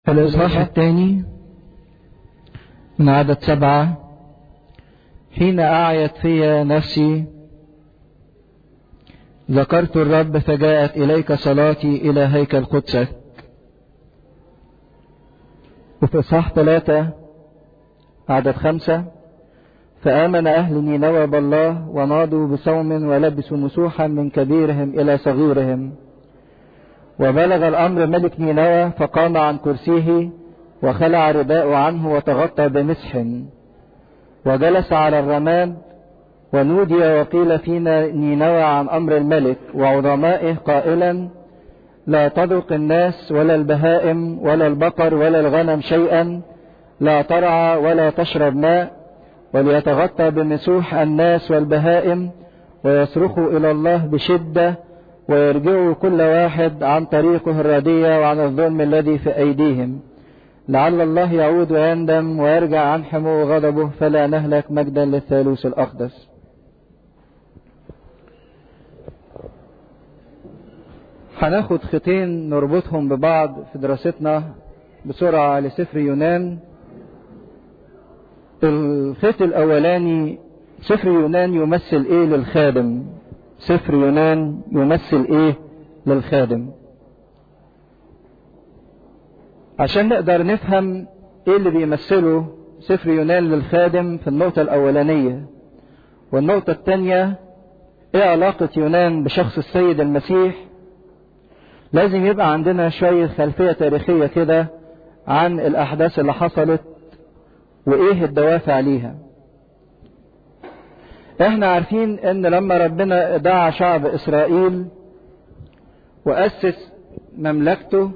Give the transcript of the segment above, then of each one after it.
الإصحاح الثاني من عدد سبعة حين أعيت في نفسي ذكرت الرب فجاءت إليك صلاتي إلى هيكل قدسك وفي إصحاح ثلاثة عدد خمسة فآمن أهل نينوى بالله وناضوا بصوم ولبسوا مسوحا من كبيرهم إلى صغيرهم وبلغ الأمر ملك نينوى فقام عن كرسيه وخلع رداءه عنه وتغطى بمسح وجلس على الرماد ونودي وقيل فينا نينوى عن أمر الملك وعظمائه قائلا لا تذق الناس ولا البهائم ولا البقر ولا الغنم شيئا لا ترعى ولا تشرب ماء وليتغطى بمسوح الناس والبهائم ويصرخوا إلى الله بشدة ويرجعوا كل واحد عن طريقه الردية وعن الظلم الذي في أيديهم لعل الله يعود ويندم ويرجع عن حمو غضبه فلا نهلك مجدا للثالوث الأقدس هناخد خطين نربطهم ببعض في دراستنا بسرعة لسفر يونان الخيط الأولاني سفر يونان يمثل إيه للخادم سفر يونان يمثل إيه للخادم عشان نقدر نفهم إيه اللي بيمثله سفر يونان للخادم في النقطة الأولانية والنقطة الثانية إيه علاقة يونان بشخص السيد المسيح لازم يبقى عندنا شوية خلفية تاريخية كده عن الأحداث اللي حصلت وإيه الدوافع ليها احنا عارفين ان لما ربنا دعا شعب اسرائيل واسس مملكته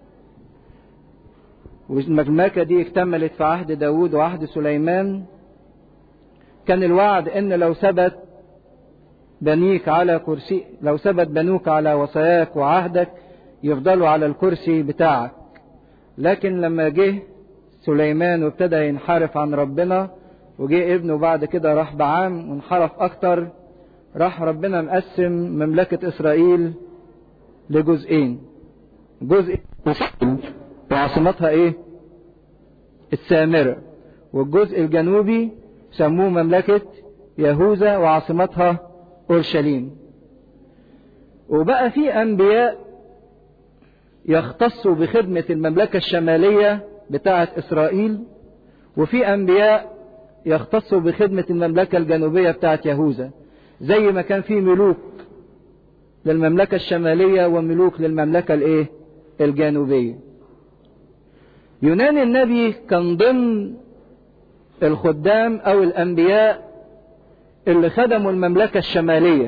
والمملكه دي اكتملت في عهد داوود وعهد سليمان كان الوعد ان لو ثبت بنيك على كرسي لو ثبت بنوك على وصاياك وعهدك يفضلوا على الكرسي بتاعك لكن لما جه سليمان وابتدى ينحرف عن ربنا وجه ابنه بعد كده راح بعام وانحرف اكتر راح ربنا مقسم مملكة اسرائيل لجزئين جزء وعاصمتها ايه السامرة والجزء الجنوبي سموه مملكة يهوذا وعاصمتها اورشليم وبقى في انبياء يختصوا بخدمة المملكة الشمالية بتاعة اسرائيل وفي انبياء يختصوا بخدمة المملكة الجنوبية بتاعت يهوذا زي ما كان في ملوك للمملكة الشمالية وملوك للمملكة الايه الجنوبية يونان النبي كان ضمن الخدام او الانبياء اللي خدموا المملكة الشمالية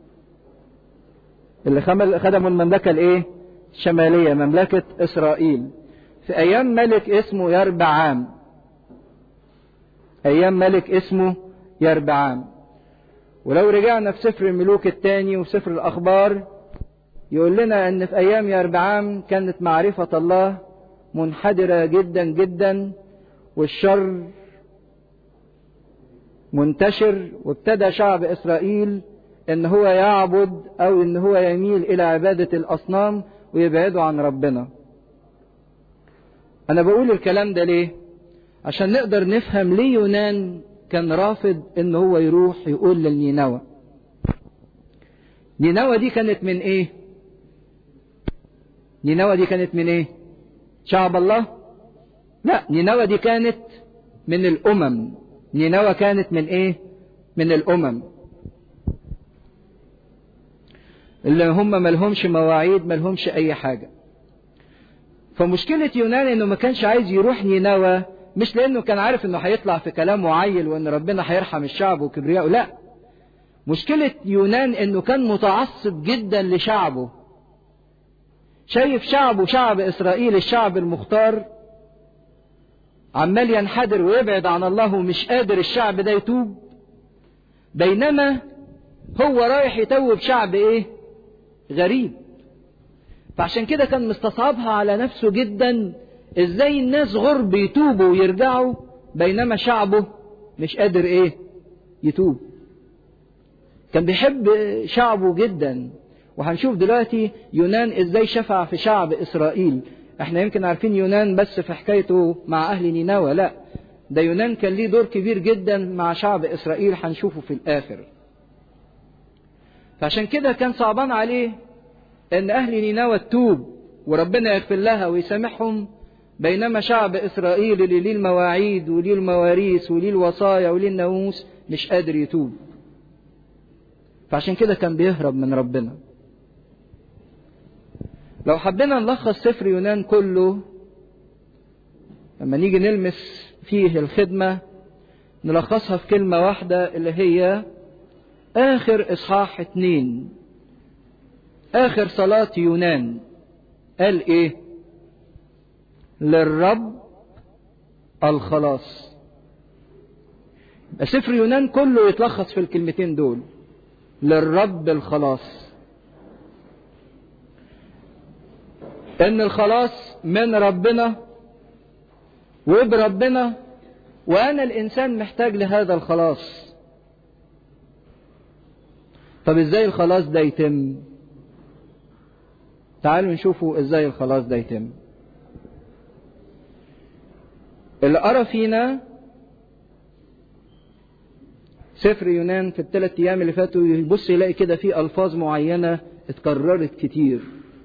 اللي خدموا المملكة الايه الشمالية مملكة اسرائيل في ايام ملك اسمه يربعام ايام ملك اسمه يربعام ولو رجعنا في سفر الملوك الثاني وسفر الاخبار يقول لنا ان في ايام يربعام كانت معرفة الله منحدرة جدا جدا والشر منتشر وابتدى شعب اسرائيل ان هو يعبد او ان هو يميل الى عبادة الاصنام ويبعدوا عن ربنا انا بقول الكلام ده ليه عشان نقدر نفهم ليه يونان كان رافض ان هو يروح يقول للنينوى نينوى دي كانت من ايه نينوى دي كانت من ايه شعب الله لا نينوى دي كانت من الامم نينوى كانت من ايه من الامم اللي هم ملهمش مواعيد ملهمش اي حاجة فمشكلة يونان انه ما كانش عايز يروح نينوى مش لانه كان عارف انه هيطلع في كلام معيل وان ربنا هيرحم الشعب وكبرياءه لا مشكلة يونان انه كان متعصب جدا لشعبه شايف شعبه شعب اسرائيل الشعب المختار عمال ينحدر ويبعد عن الله ومش قادر الشعب ده يتوب بينما هو رايح يتوب شعب ايه غريب فعشان كده كان مستصعبها على نفسه جدا ازاي الناس غرب يتوبوا ويرجعوا بينما شعبه مش قادر ايه يتوب كان بيحب شعبه جدا وهنشوف دلوقتي يونان ازاي شفع في شعب اسرائيل احنا يمكن عارفين يونان بس في حكايته مع أهل نينوى لا ده يونان كان ليه دور كبير جدا مع شعب إسرائيل هنشوفه في الآخر فعشان كده كان صعبان عليه ان اهل نينوى تتوب وربنا يغفر لها ويسامحهم بينما شعب اسرائيل اللي ليه المواعيد وليه المواريث وليه الوصايا وليه الناموس مش قادر يتوب فعشان كده كان بيهرب من ربنا لو حبينا نلخص سفر يونان كله لما نيجي نلمس فيه الخدمة نلخصها في كلمة واحدة اللي هي آخر إصحاح اتنين آخر صلاة يونان قال إيه؟ للرب الخلاص سفر يونان كله يتلخص في الكلمتين دول للرب الخلاص ان الخلاص من ربنا وبربنا وانا الانسان محتاج لهذا الخلاص طب ازاي الخلاص ده يتم تعالوا نشوفوا ازاي الخلاص ده يتم اللي قرا فينا سفر يونان في الثلاث ايام اللي فاتوا يبص يلاقي كده في الفاظ معينه اتكررت كتير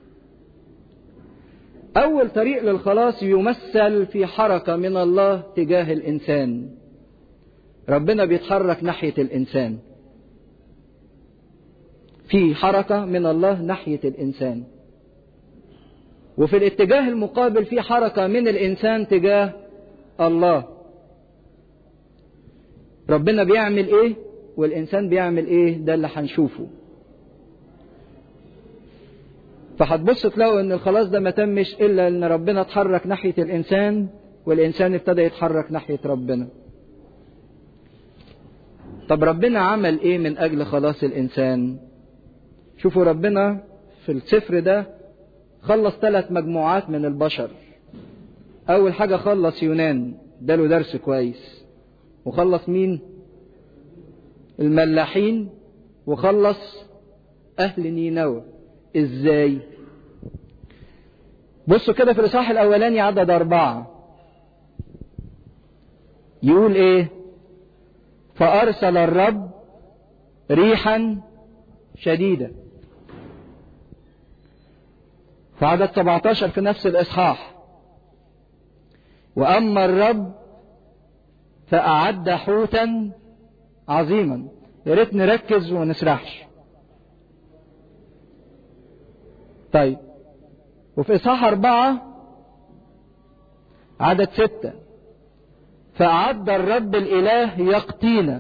اول طريق للخلاص يمثل في حركه من الله تجاه الانسان ربنا بيتحرك ناحيه الانسان في حركه من الله ناحيه الانسان وفي الاتجاه المقابل في حركه من الانسان تجاه الله ربنا بيعمل ايه والانسان بيعمل ايه ده اللي هنشوفه فهتبص تلاقوا ان الخلاص ده ما تمش الا ان ربنا اتحرك ناحيه الانسان والانسان ابتدى يتحرك ناحيه ربنا طب ربنا عمل ايه من اجل خلاص الانسان شوفوا ربنا في السفر ده خلص ثلاث مجموعات من البشر اول حاجه خلص يونان اداله درس كويس وخلص مين الملاحين وخلص اهل نينوى ازاي بصوا كده في الاصحاح الاولاني عدد اربعه يقول ايه فارسل الرب ريحا شديده في عدد 17 في نفس الاصحاح واما الرب فاعد حوتا عظيما يا ريت نركز وما نسرحش طيب وفي إصحاح أربعة عدد ستة فأعد الرب الإله يقطينا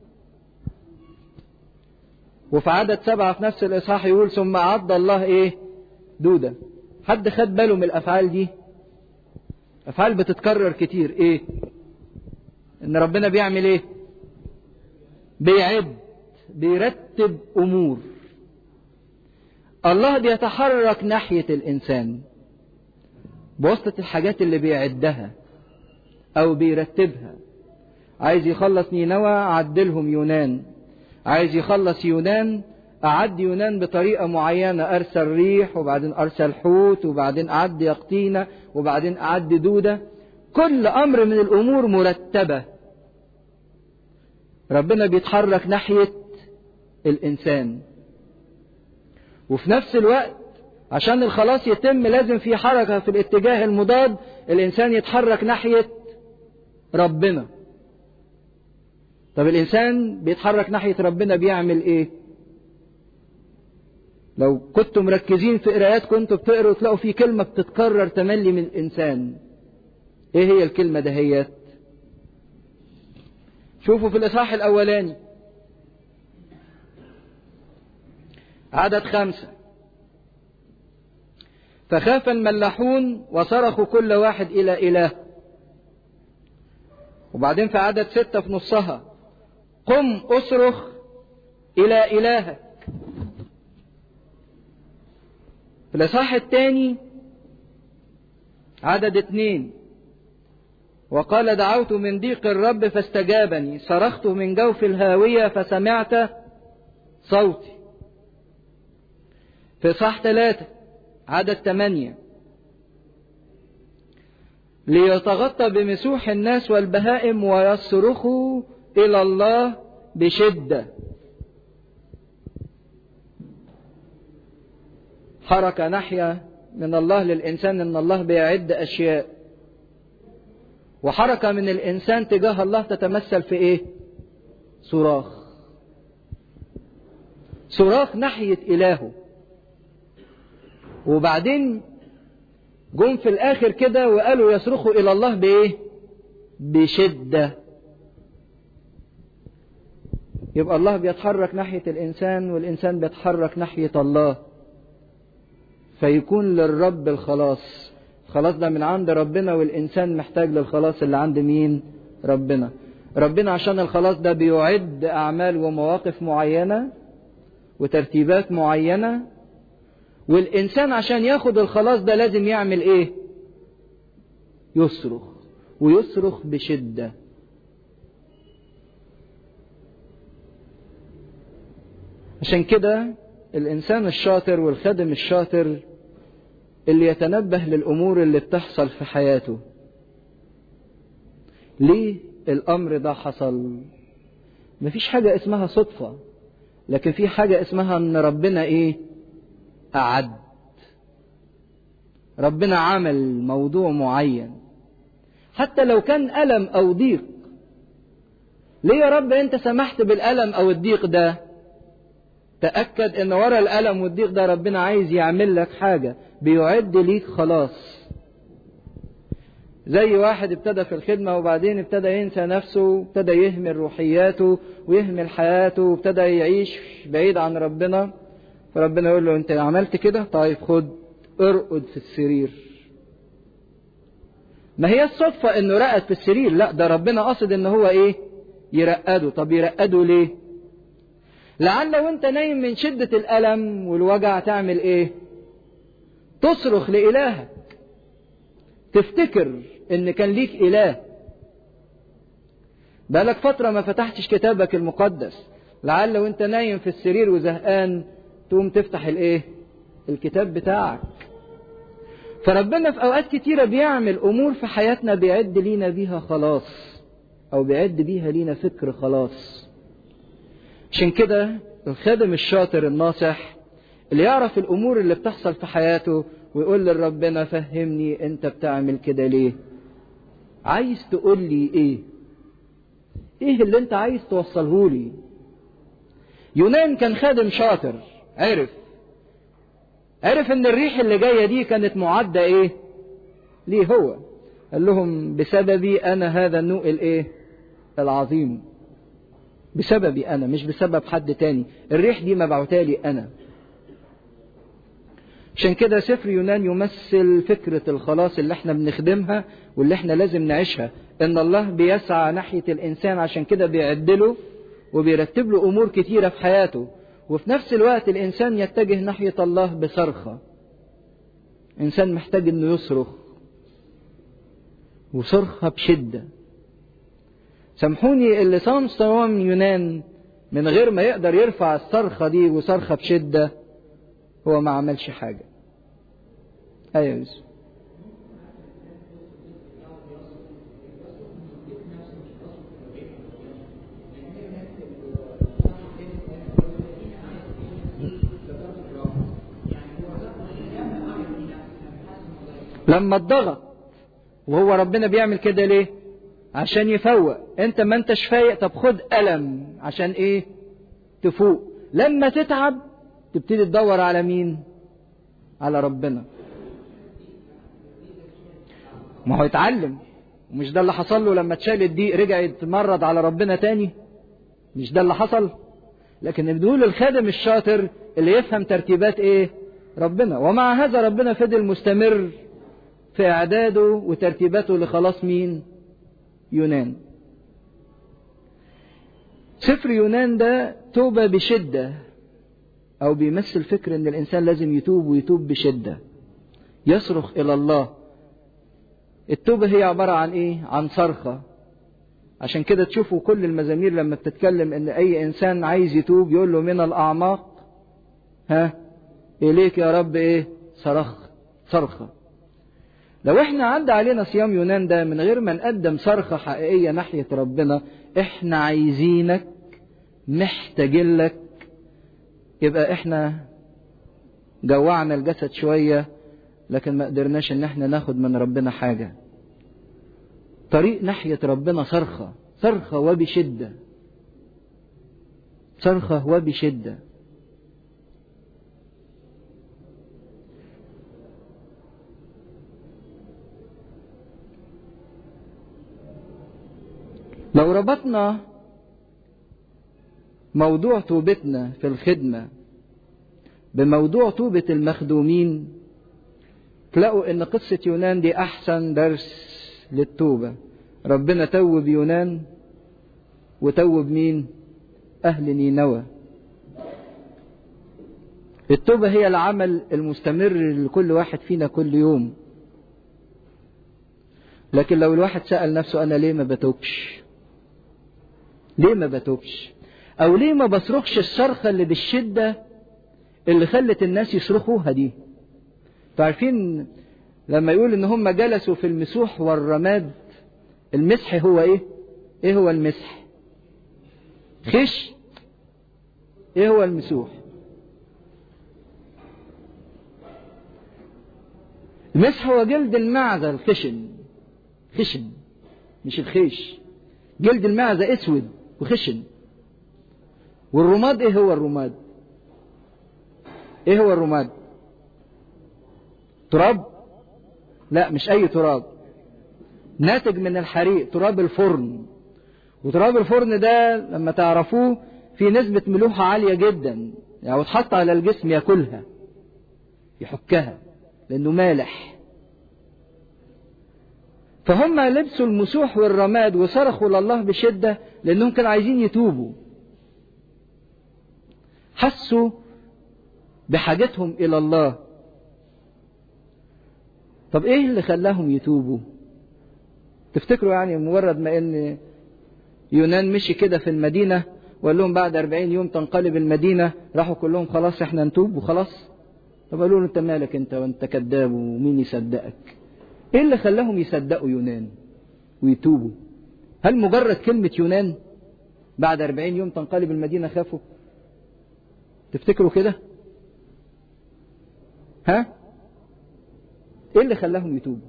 وفي عدد سبعة في نفس الإصحاح يقول ثم أعد الله إيه دودة حد خد باله من الأفعال دي أفعال بتتكرر كتير إيه إن ربنا بيعمل إيه بيعد بيرتب أمور الله بيتحرك ناحية الإنسان بواسطة الحاجات اللي بيعدها أو بيرتبها عايز يخلص نينوى عدلهم يونان عايز يخلص يونان أعد يونان بطريقة معينة أرسل ريح وبعدين أرسل حوت وبعدين أعد يقطينة وبعدين أعد دودة كل أمر من الأمور مرتبة ربنا بيتحرك ناحية الإنسان وفي نفس الوقت عشان الخلاص يتم لازم في حركة في الاتجاه المضاد الإنسان يتحرك ناحية ربنا طب الإنسان بيتحرك ناحية ربنا بيعمل إيه؟ لو كنتم مركزين في قرايات كنتوا بتقروا تلاقوا في كلمة بتتكرر تملي من الإنسان إيه هي الكلمة دهيت؟ شوفوا في الإصحاح الأولاني عدد خمسة فخاف الملاحون وصرخوا كل واحد إلى إله وبعدين في عدد ستة في نصها قم أصرخ إلى إلهك في الإصحاح الثاني عدد اثنين وقال دعوت من ضيق الرب فاستجابني صرخت من جوف الهاوية فسمعت صوتي في صح ثلاثة عدد ثمانية ليتغطى بمسوح الناس والبهائم ويصرخوا إلى الله بشدة حركة ناحية من الله للإنسان إن الله بيعد أشياء وحركة من الإنسان تجاه الله تتمثل في إيه؟ صراخ صراخ ناحية إلهه وبعدين جم في الآخر كده وقالوا يصرخوا إلى الله بإيه؟ بشدة يبقى الله بيتحرك ناحية الإنسان والإنسان بيتحرك ناحية الله فيكون للرب الخلاص الخلاص ده من عند ربنا والإنسان محتاج للخلاص اللي عند مين ربنا ربنا عشان الخلاص ده بيعد أعمال ومواقف معينة وترتيبات معينة والإنسان عشان ياخد الخلاص ده لازم يعمل إيه يصرخ ويصرخ بشدة عشان كده الإنسان الشاطر والخادم الشاطر اللي يتنبه للأمور اللي بتحصل في حياته ليه الأمر ده حصل مفيش حاجة اسمها صدفة لكن في حاجة اسمها ان ربنا ايه أعد ربنا عمل موضوع معين حتى لو كان ألم أو ضيق ليه يا رب أنت سمحت بالألم أو الضيق ده تأكد أن ورا الألم والضيق ده ربنا عايز يعمل لك حاجة بيعد ليك خلاص زي واحد ابتدى في الخدمة وبعدين ابتدى ينسى نفسه ابتدى يهمل روحياته ويهمل حياته وابتدى يعيش بعيد عن ربنا فربنا يقول له انت عملت كده طيب خد ارقد في السرير ما هي الصدفة انه رقد في السرير لا ده ربنا قصد ان هو ايه يرقده طب يرقده ليه لعل لو انت نايم من شدة الألم والوجع تعمل ايه تصرخ لإلهك تفتكر ان كان ليك إله بقالك فترة ما فتحتش كتابك المقدس لعل لو انت نايم في السرير وزهقان تقوم تفتح الايه الكتاب بتاعك فربنا في اوقات كتيرة بيعمل امور في حياتنا بيعد لينا بيها خلاص او بيعد بيها لينا فكر خلاص عشان كده الخادم الشاطر الناصح اللي يعرف الامور اللي بتحصل في حياته ويقول لربنا فهمني انت بتعمل كده ليه عايز تقول لي ايه ايه اللي انت عايز توصله لي يونان كان خادم شاطر عرف عرف ان الريح اللي جايه دي كانت معده ايه ليه هو قال لهم بسببي انا هذا النوء الايه العظيم بسببي انا مش بسبب حد تاني الريح دي مبعوتها لي انا عشان كده سفر يونان يمثل فكرة الخلاص اللي احنا بنخدمها واللي احنا لازم نعيشها ان الله بيسعى ناحية الانسان عشان كده بيعدله وبيرتب له امور كتيرة في حياته وفي نفس الوقت الانسان يتجه ناحية الله بصرخة انسان محتاج انه يصرخ وصرخة بشدة سامحوني اللي صام صوام يونان من غير ما يقدر يرفع الصرخة دي وصرخة بشدة هو ما عملش حاجة أيوة يوسف لما اتضغط وهو ربنا بيعمل كده ليه عشان يفوق انت ما انتش فايق طب خد ألم عشان ايه تفوق لما تتعب تبتدي تدور على مين على ربنا ما هو يتعلم ومش ده اللي حصل له لما اتشال الضيق رجع يتمرد على ربنا تاني مش ده اللي حصل لكن بنقول الخادم الشاطر اللي يفهم ترتيبات ايه ربنا ومع هذا ربنا فضل مستمر في اعداده وترتيباته لخلاص مين يونان سفر يونان ده توبة بشدة أو بيمثل فكر إن الإنسان لازم يتوب ويتوب بشدة يصرخ إلى الله التوبة هي عبارة عن إيه؟ عن صرخة عشان كده تشوفوا كل المزامير لما بتتكلم إن أي إنسان عايز يتوب يقول له من الأعماق ها إليك يا رب إيه؟ صرخ صرخة لو احنا عدى علينا صيام يونان ده من غير ما نقدم صرخة حقيقية ناحية ربنا احنا عايزينك محتاجين لك يبقى احنا جوعنا الجسد شوية لكن ما قدرناش ان احنا ناخد من ربنا حاجة طريق ناحية ربنا صرخة صرخة وبشدة صرخة وبشدة لو ربطنا موضوع توبتنا في الخدمة بموضوع توبة المخدومين تلاقوا ان قصة يونان دي احسن درس للتوبة ربنا توب يونان وتوب مين اهل نينوى التوبة هي العمل المستمر لكل واحد فينا كل يوم لكن لو الواحد سأل نفسه أنا ليه ما بتوبش ليه ما بتوبش أو ليه ما بصرخش الصرخة اللي بالشدة اللي خلت الناس يصرخوها دي عارفين لما يقول ان هم جلسوا في المسوح والرماد المسح هو ايه ايه هو المسح خش ايه هو المسوح المسح هو جلد المعزة الخشن خشن مش الخيش جلد المعزة اسود وخشن والرماد ايه هو الرماد ايه هو الرماد تراب لا مش اي تراب ناتج من الحريق تراب الفرن وتراب الفرن ده لما تعرفوه في نسبة ملوحة عالية جدا يعني وتحط على الجسم ياكلها يحكها لانه مالح فهم لبسوا المسوح والرماد وصرخوا لله بشدة لانهم كانوا عايزين يتوبوا حسوا بحاجتهم الى الله طب ايه اللي خلاهم يتوبوا تفتكروا يعني مجرد ما ان يونان مشي كده في المدينة وقال لهم بعد 40 يوم تنقلب المدينة راحوا كلهم خلاص احنا نتوب وخلاص طب قالوا له انت مالك انت وانت كذاب ومين يصدقك ايه اللي خلاهم يصدقوا يونان ويتوبوا هل مجرد كلمة يونان بعد 40 يوم تنقلب المدينة خافوا تفتكروا كده ها ايه اللي خلاهم يتوبوا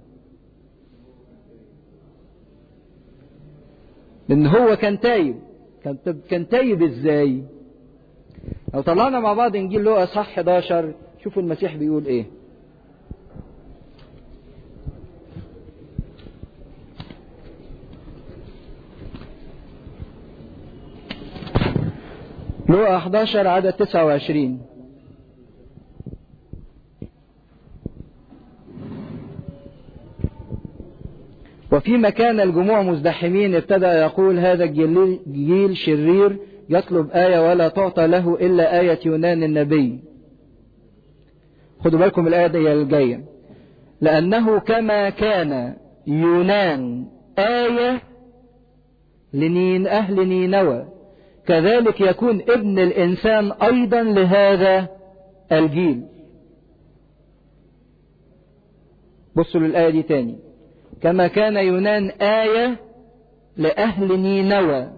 لان هو كان تايب كان كان تايب ازاي لو طلعنا مع بعض انجيل لوقا صح 11 شوفوا المسيح بيقول ايه لوقا 11 عدد 29 وفيما كان الجموع مزدحمين ابتدأ يقول هذا الجيل شرير يطلب آية ولا تعطى له إلا آية يونان النبي خدوا بالكم الآية دي الجاية لأنه كما كان يونان آية لنين أهل نينوى كذلك يكون ابن الإنسان أيضا لهذا الجيل بصوا للآية دي تاني كما كان يونان آية لأهل نينوى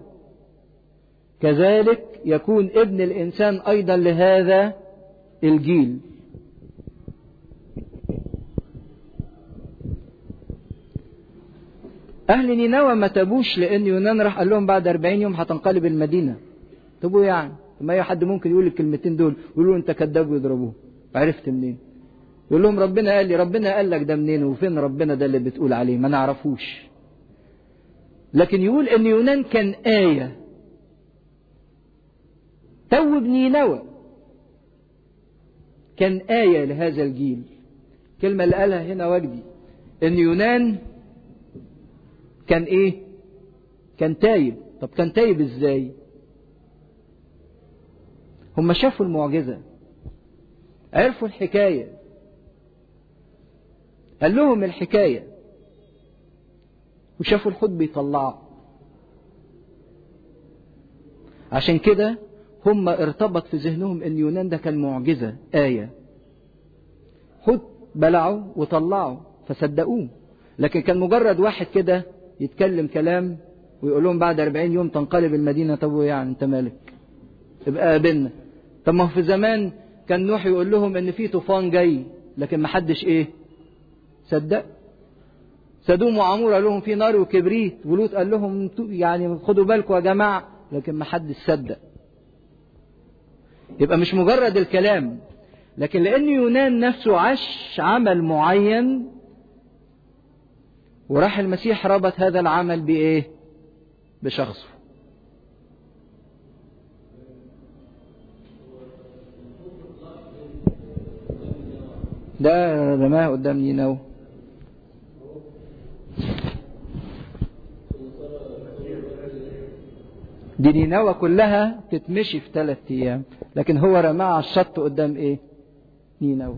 كذلك يكون ابن الإنسان أيضا لهذا الجيل أهل نينوى ما تابوش لأن يونان راح قال لهم بعد 40 يوم هتنقلب المدينة تبوا يعني ما أي حد ممكن يقول الكلمتين دول يقولوا أنت كذاب ويضربوه عرفت منين يقول لهم ربنا قال لي ربنا قال لك ده منين وفين ربنا ده اللي بتقول عليه ما نعرفوش لكن يقول ان يونان كان آية توب نينوى كان آية لهذا الجيل كلمة اللي قالها هنا وجدي ان يونان كان ايه كان تايب طب كان تايب ازاي هم شافوا المعجزة عرفوا الحكايه قال لهم الحكاية وشافوا الحوت بيطلعه عشان كده هم ارتبط في ذهنهم ان يونان ده كان معجزة آية حوت بلعه وطلعه فصدقوه لكن كان مجرد واحد كده يتكلم كلام ويقول لهم بعد 40 يوم تنقلب المدينة طب يعني انت مالك ابقى قابلنا طب ما هو في زمان كان نوح يقول لهم ان في طوفان جاي لكن ما حدش ايه صدق سدوم وعمور قال لهم في نار وكبريت ولوط قال لهم يعني خدوا بالكم يا جماعة لكن ما حدش صدق يبقى مش مجرد الكلام لكن لأن يونان نفسه عاش عمل معين وراح المسيح ربط هذا العمل بإيه؟ بشخصه. ده رماه قدام نينو دي نينوى كلها تتمشي في ثلاث ايام لكن هو رماها على الشط قدام ايه نينوى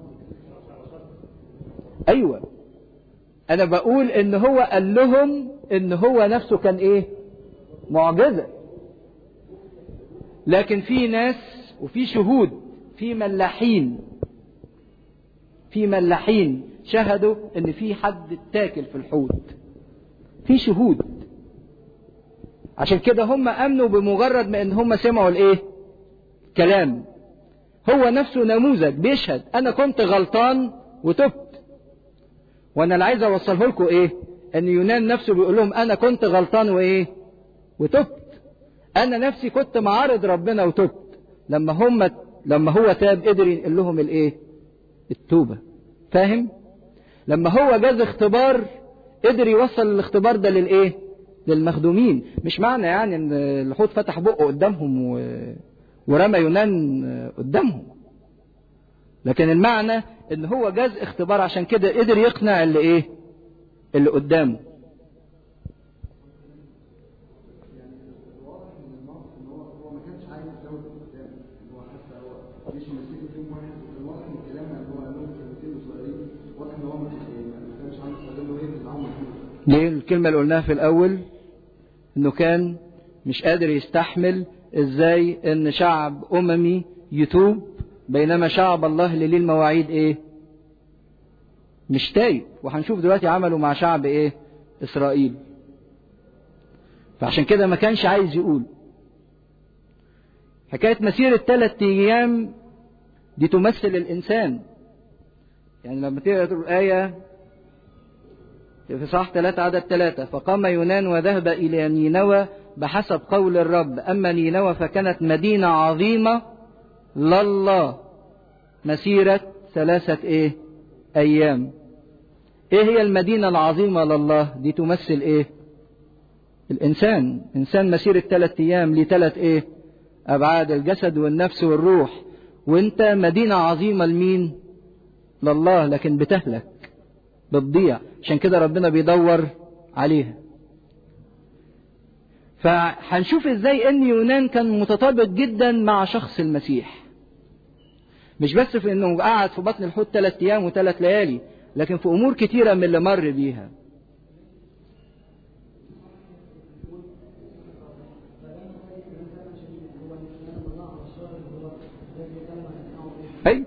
ايوه انا بقول ان هو قال لهم ان هو نفسه كان ايه معجزه لكن في ناس وفي شهود في ملاحين في ملاحين شهدوا ان في حد اتاكل في الحوت في شهود عشان كده هم امنوا بمجرد ما ان هم سمعوا الايه كلام هو نفسه نموذج بيشهد انا كنت غلطان وتبت وانا اللي عايز اوصله لكم ايه ان يونان نفسه بيقول لهم انا كنت غلطان وايه وتبت انا نفسي كنت معارض ربنا وتبت لما هم لما هو تاب قدر ينقل لهم الايه التوبه فاهم لما هو جاز اختبار قدر يوصل الاختبار ده للايه للمخدومين مش معنى يعني ان الحوت فتح بقه قدامهم و... ورمى يونان قدامهم لكن المعنى ان هو جاز اختبار عشان كده قدر يقنع اللي ايه اللي قدامه ليه الكلمة اللي قلناها في الأول إنه كان مش قادر يستحمل إزاي إن شعب أممي يتوب بينما شعب الله اللي ليه المواعيد إيه؟ مش تايب وهنشوف دلوقتي عملوا مع شعب إيه؟ إسرائيل. فعشان كده ما كانش عايز يقول. حكاية مسيرة ثلاث أيام دي تمثل الإنسان. يعني لما تقرأ الآية في صح ثلاثة عدد ثلاثة فقام يونان وذهب إلى نينوى بحسب قول الرب أما نينوى فكانت مدينة عظيمة لله مسيرة ثلاثة إيه أيام إيه هي المدينة العظيمة لله دي تمثل إيه الإنسان إنسان مسيرة ثلاثة أيام لثلاث إيه أبعاد الجسد والنفس والروح وأنت مدينة عظيمة لمين لله لكن بتهلك بتضيع عشان كده ربنا بيدور عليها فهنشوف ازاي ان يونان كان متطابق جدا مع شخص المسيح مش بس في انه قعد في بطن الحوت ثلاث ايام وثلاث ليالي لكن في امور كتيره من اللي مر بيها اي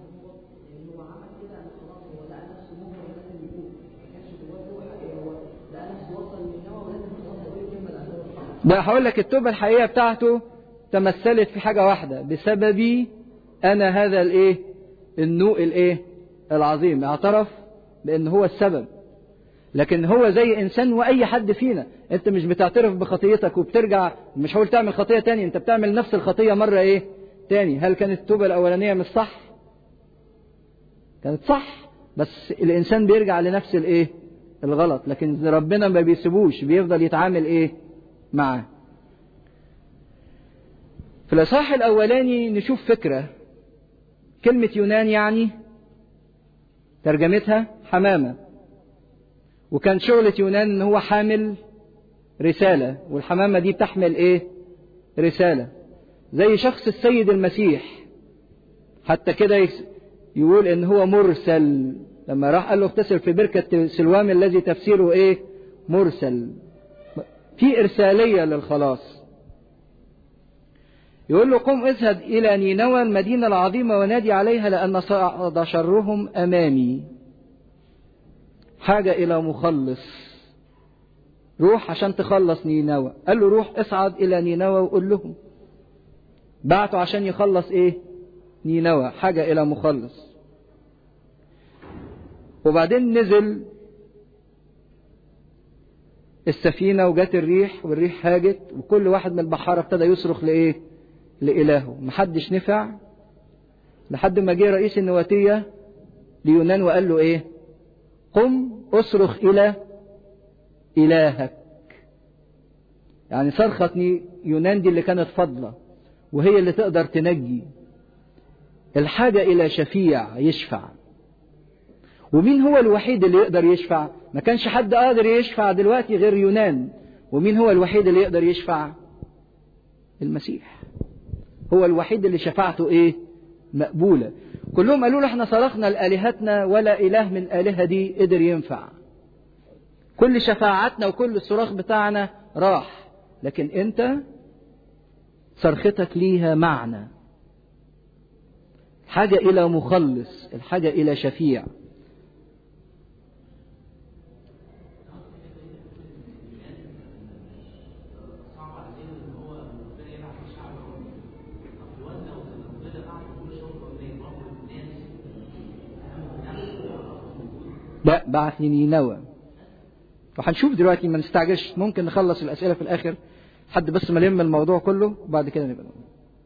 ده هقول لك التوبة الحقيقية بتاعته تمثلت في حاجة واحدة بسببي أنا هذا الإيه؟ النوء الإيه؟ العظيم اعترف بأن هو السبب لكن هو زي إنسان وأي حد فينا أنت مش بتعترف بخطيتك وبترجع مش هقول تعمل خطية تاني أنت بتعمل نفس الخطية مرة إيه؟ تاني هل كانت التوبة الأولانية مش صح؟ كانت صح بس الإنسان بيرجع لنفس الإيه؟ الغلط لكن ربنا ما بيسيبوش بيفضل يتعامل إيه؟ معاه في الإصحاح الأولاني نشوف فكرة كلمة يونان يعني ترجمتها حمامة وكان شغلة يونان إن هو حامل رسالة والحمامة دي بتحمل إيه؟ رسالة زي شخص السيد المسيح حتى كده يقول إن هو مرسل لما راح قال له اغتسل في بركة سلوام الذي تفسيره إيه؟ مرسل في إرسالية للخلاص يقول له قم اذهب إلى نينوى المدينة العظيمة ونادي عليها لأن صعد شرهم أمامي حاجة إلى مخلص روح عشان تخلص نينوى قال له روح اصعد إلى نينوى وقول لهم بعته عشان يخلص إيه نينوى حاجة إلى مخلص وبعدين نزل السفينة وجات الريح والريح هاجت وكل واحد من البحارة ابتدى يصرخ لإيه لإلهه محدش نفع لحد ما جه رئيس النواتية ليونان وقال له إيه قم اصرخ إلى إلهك يعني صرخة يونان دي اللي كانت فضلة وهي اللي تقدر تنجي الحاجة إلى شفيع يشفع ومين هو الوحيد اللي يقدر يشفع ما كانش حد قادر يشفع دلوقتي غير يونان ومين هو الوحيد اللي يقدر يشفع المسيح هو الوحيد اللي شفاعته ايه مقبولة كلهم قالوا له احنا صرخنا لآلهتنا ولا إله من الآلهة دي قدر ينفع كل شفاعتنا وكل الصراخ بتاعنا راح لكن انت صرختك ليها معنى حاجة إلى مخلص الحاجة إلى شفيع لا بعث نينوى وهنشوف دلوقتي ما نستعجلش ممكن نخلص الأسئلة في الآخر حد بس ما يلم الموضوع كله وبعد كده نبقى نقول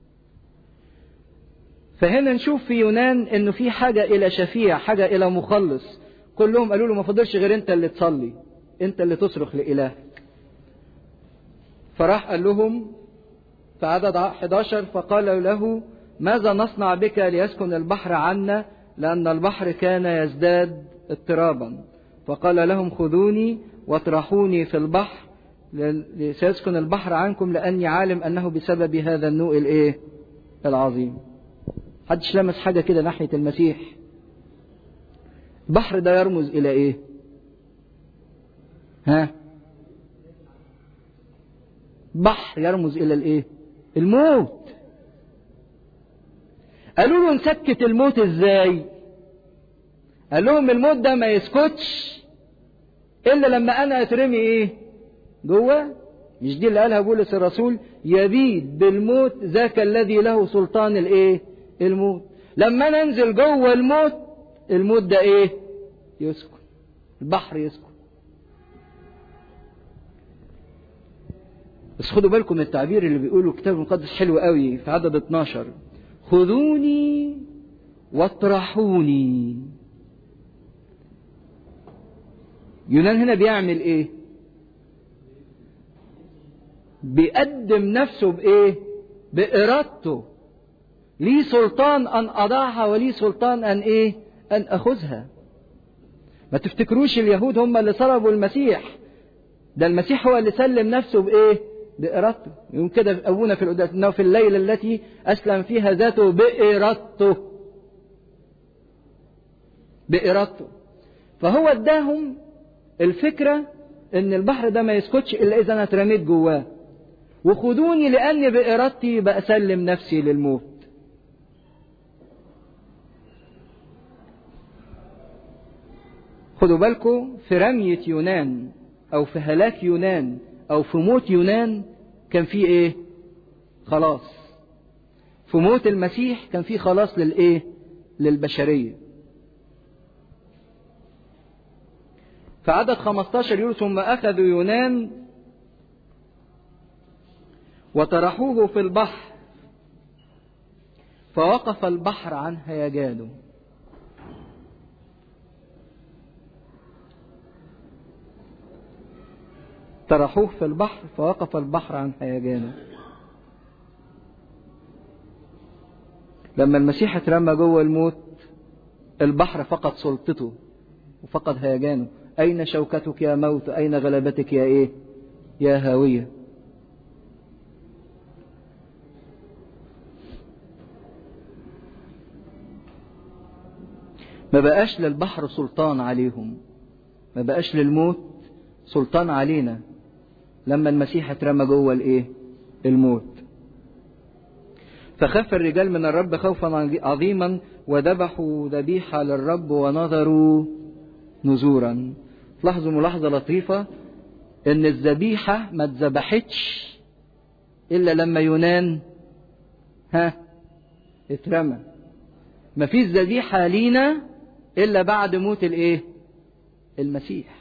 فهنا نشوف في يونان انه في حاجة الى شفيع حاجة الى مخلص كلهم قالوا له ما فضلش غير انت اللي تصلي انت اللي تصرخ لإلهك فراح قال لهم في عدد 11 فقال له ماذا نصنع بك ليسكن البحر عنا لأن البحر كان يزداد اضطرابا فقال لهم خذوني واطرحوني في البحر سيسكن البحر عنكم لأني عالم أنه بسبب هذا النوء الإيه العظيم حدش لمس حاجة كده ناحية المسيح البحر ده يرمز إلى إيه ها بحر يرمز إلى الإيه الموت قالوا له نسكت الموت إزاي قال لهم الموت ده ما يسكتش إلا لما أنا أترمي إيه جوه مش دي اللي قالها بولس الرسول يبيد بالموت ذاك الذي له سلطان الايه الموت لما ننزل جوه الموت الموت ده ايه يسكن البحر يسكن بس خدوا بالكم من التعبير اللي بيقوله الكتاب المقدس حلو قوي في عدد 12 خذوني واطرحوني يونان هنا بيعمل ايه بيقدم نفسه بايه بارادته ليه سلطان ان اضعها وليه سلطان ان ايه ان اخذها ما تفتكروش اليهود هم اللي صلبوا المسيح ده المسيح هو اللي سلم نفسه بايه بارادته يوم كده ابونا في القداس انه في الليله التي اسلم فيها ذاته بارادته بارادته فهو اداهم الفكره ان البحر ده ما يسكتش الا اذا انا اترميت جواه وخدوني لاني بارادتي بسلم نفسي للموت خدوا بالكم في رمية يونان او في هلاك يونان او في موت يونان كان في ايه خلاص في موت المسيح كان في خلاص للايه للبشريه في عدد 15 يقول ثم اخذوا يونان وطرحوه في البحر فوقف البحر عن هيجانه طرحوه في البحر فوقف البحر عن هيجانه لما المسيح اترمى جوه الموت البحر فقد سلطته وفقد هيجانه أين شوكتك يا موت أين غلبتك يا إيه يا هاوية ما بقاش للبحر سلطان عليهم ما بقاش للموت سلطان علينا لما المسيح اترمى جوه الايه الموت فخاف الرجال من الرب خوفا عظيما وذبحوا ذبيحة للرب ونظروا نزورا تلاحظوا ملاحظة لطيفة ان الذبيحة ما اتذبحتش الا لما يونان ها اترمى ما فيش ذبيحة لينا الا بعد موت الايه المسيح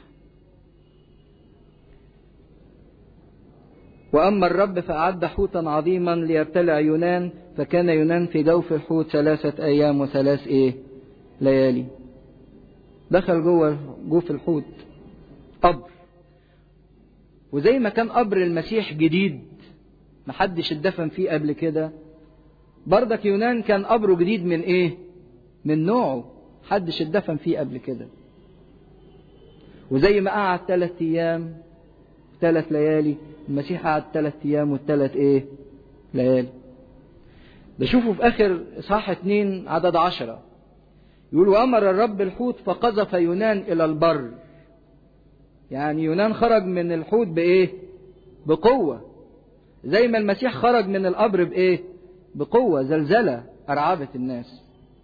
وأما الرب فأعد حوتا عظيما ليبتلع يونان فكان يونان في جوف الحوت ثلاثة أيام وثلاث إيه ليالي دخل جوه جوف الحوت قبر وزي ما كان قبر المسيح جديد محدش اتدفن فيه قبل كده بردك يونان كان قبره جديد من ايه من نوعه محدش اتدفن فيه قبل كده وزي ما قعد ثلاث ايام ثلاث ليالي المسيح قعد ثلاث ايام والثلاث ايه ليالي ده شوفوا في اخر اصحاح اتنين عدد عشرة يقول وامر الرب الحوت فقذف يونان الى البر يعني يونان خرج من الحوت بايه بقوة زي ما المسيح خرج من القبر بايه بقوة زلزلة ارعبت الناس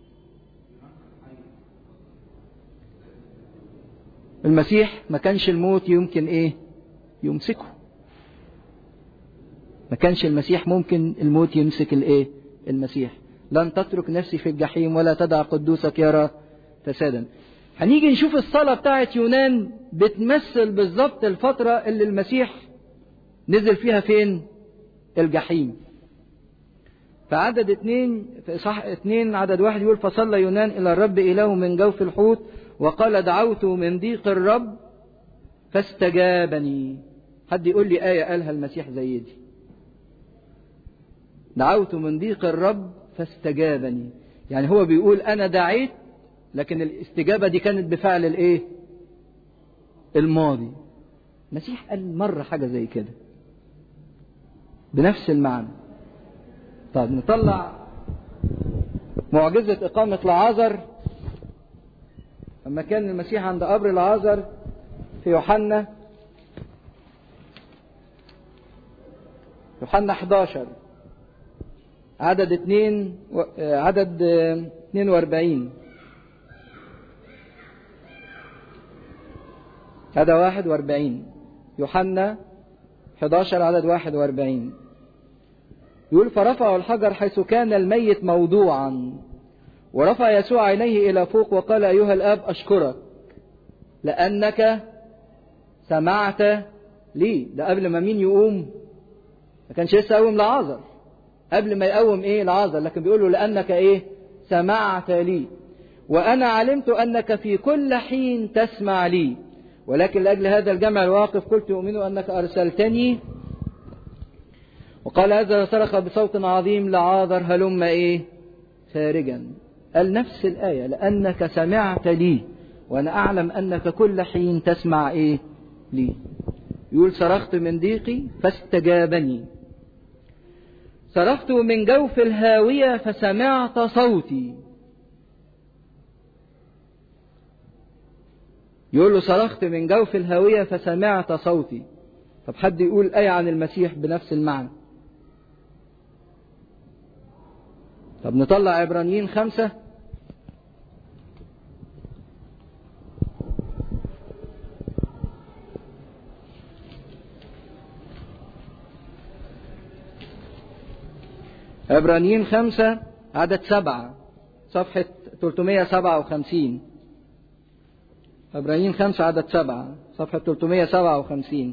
المسيح ما كانش الموت يمكن ايه يمسكه ما كانش المسيح ممكن الموت يمسك الايه المسيح لن تترك نفسي في الجحيم ولا تدع قدوسك يرى فسادا هنيجي نشوف الصلاة بتاعت يونان بتمثل بالظبط الفترة اللي المسيح نزل فيها فين الجحيم فعدد اتنين في صح اتنين عدد واحد يقول فصلى يونان إلى الرب إله من جوف الحوت وقال دعوت من ضيق الرب فاستجابني حد يقول لي آية قالها المسيح زي دي دعوت من ضيق الرب فاستجابني يعني هو بيقول أنا دعيت لكن الاستجابة دي كانت بفعل الإيه الماضي المسيح قال مرة حاجة زي كده بنفس المعنى طيب نطلع معجزة إقامة العازر لما كان المسيح عند قبر العازر في يوحنا يوحنا 11 عدد 2 عدد 42 عدد 41 يوحنا 11 عدد 41 يقول فرفعوا الحجر حيث كان الميت موضوعا ورفع يسوع عينيه إلى فوق وقال أيها الآب أشكرك لأنك سمعت لي ده قبل ما مين يقوم ما كانش لسه يقوم لعازر قبل ما يقوم ايه لعازر لكن بيقول له لأنك ايه سمعت لي وأنا علمت أنك في كل حين تسمع لي ولكن لأجل هذا الجمع الواقف قلت أؤمن أنك أرسلتني وقال هذا صرخ بصوت عظيم لعاذر هلم ايه خارجا قال نفس الآية لأنك سمعت لي وأنا أعلم أنك كل حين تسمع إيه لي يقول صرخت من ضيقي فاستجابني صرخت من جوف الهاوية فسمعت صوتي يقول له صرخت من جوف الهاوية فسمعت صوتي طب حد يقول آية عن المسيح بنفس المعنى طب نطلع عبرانيين خمسة عبرانيين خمسة عدد سبعة صفحة 357 عبرانيين خمسة عدد سبعة صفحة 357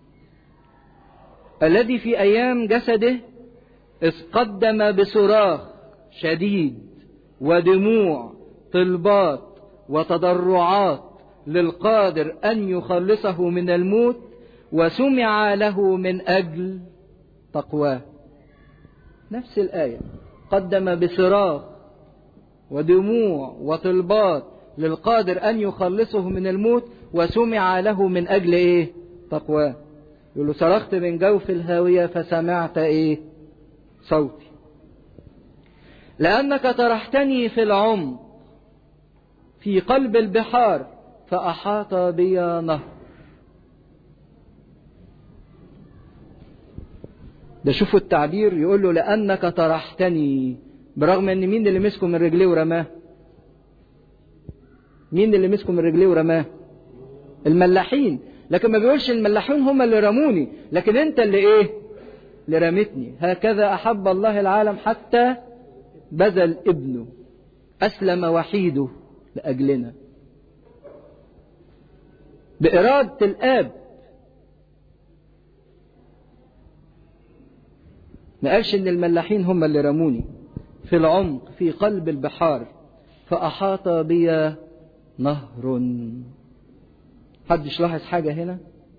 الذي في أيام جسده إذ قدم بصراخ شديد ودموع طلبات وتضرعات للقادر أن يخلصه من الموت وسمع له من أجل تقواه نفس الآية قدم بصراخ ودموع وطلبات للقادر أن يخلصه من الموت وسمع له من أجل إيه تقواه يقول له صرخت من جوف الهاوية فسمعت إيه صوتي لأنك طرحتني في العمق في قلب البحار فأحاط بي نهر ده شوفوا التعبير يقول له لأنك طرحتني برغم ان مين اللي مسكه من رجليه ورماه مين اللي مسكه من رجليه ورماه الملاحين لكن ما بيقولش الملاحين هم اللي رموني لكن انت اللي ايه اللي رمتني هكذا احب الله العالم حتى بذل ابنه اسلم وحيده لاجلنا باراده الاب ما قالش ان الملاحين هم اللي رموني في العمق في قلب البحار فاحاط بي نهر حدش لاحظ حاجه هنا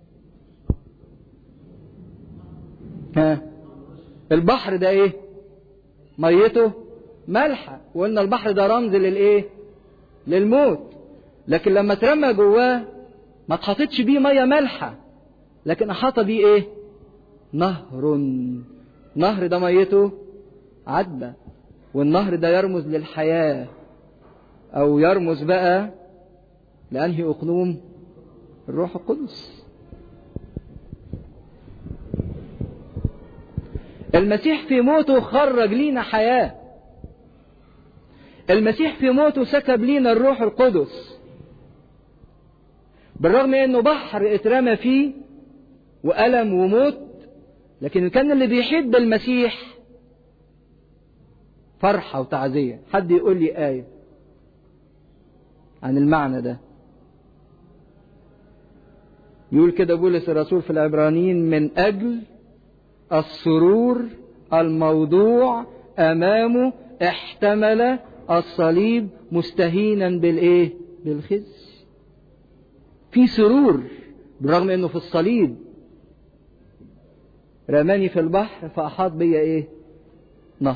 ها البحر ده ايه ميته مالحه وقلنا البحر ده رمز للايه للموت لكن لما اترمى جواه ما اتحطتش بيه ميه مالحه لكن احاط بيه ايه نهر نهر ده ميته عذبة والنهر ده يرمز للحياة أو يرمز بقى لأنهي أقنوم الروح القدس المسيح في موته خرج لينا حياة المسيح في موته سكب لينا الروح القدس بالرغم انه بحر اترمى فيه وألم وموت لكن كان اللي بيحب بالمسيح فرحة وتعزية حد يقول لي آية عن المعنى ده يقول كده بولس الرسول في العبرانيين من أجل السرور الموضوع أمامه احتمل الصليب مستهينا بالإيه؟ بالخزي. في سرور بالرغم إنه في الصليب رماني في البحر فأحاط بيا إيه؟ نهر.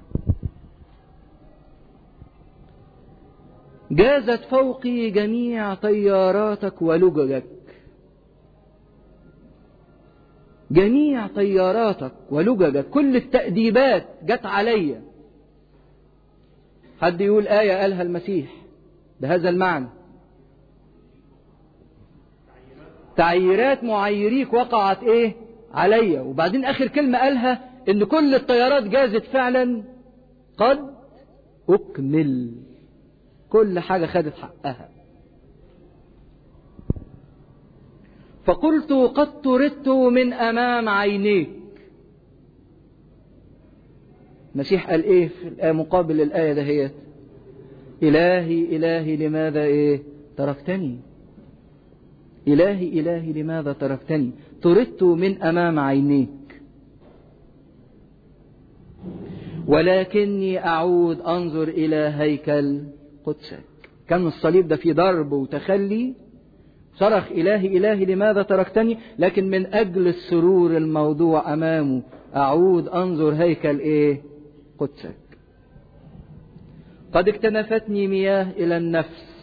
جازت فوقي جميع طياراتك ولججك. جميع طياراتك ولججك كل التأديبات جت عليا. حد يقول آية قالها المسيح بهذا المعنى. تعييرات معيريك وقعت ايه؟ عليا وبعدين اخر كلمه قالها ان كل الطيارات جازت فعلا قد اكمل كل حاجه خدت حقها فقلت قد طردت من امام عينيك المسيح قال ايه في الآية مقابل الايه دهيت الهي الهي لماذا ايه تركتني إلهي إلهي لماذا تركتني طردت من أمام عينيك ولكني أعود أنظر إلى هيكل قدسك كان الصليب ده في ضرب وتخلي صرخ إلهي إلهي لماذا تركتني لكن من أجل السرور الموضوع أمامه أعود أنظر هيكل إيه قدسك قد اكتنفتني مياه إلى النفس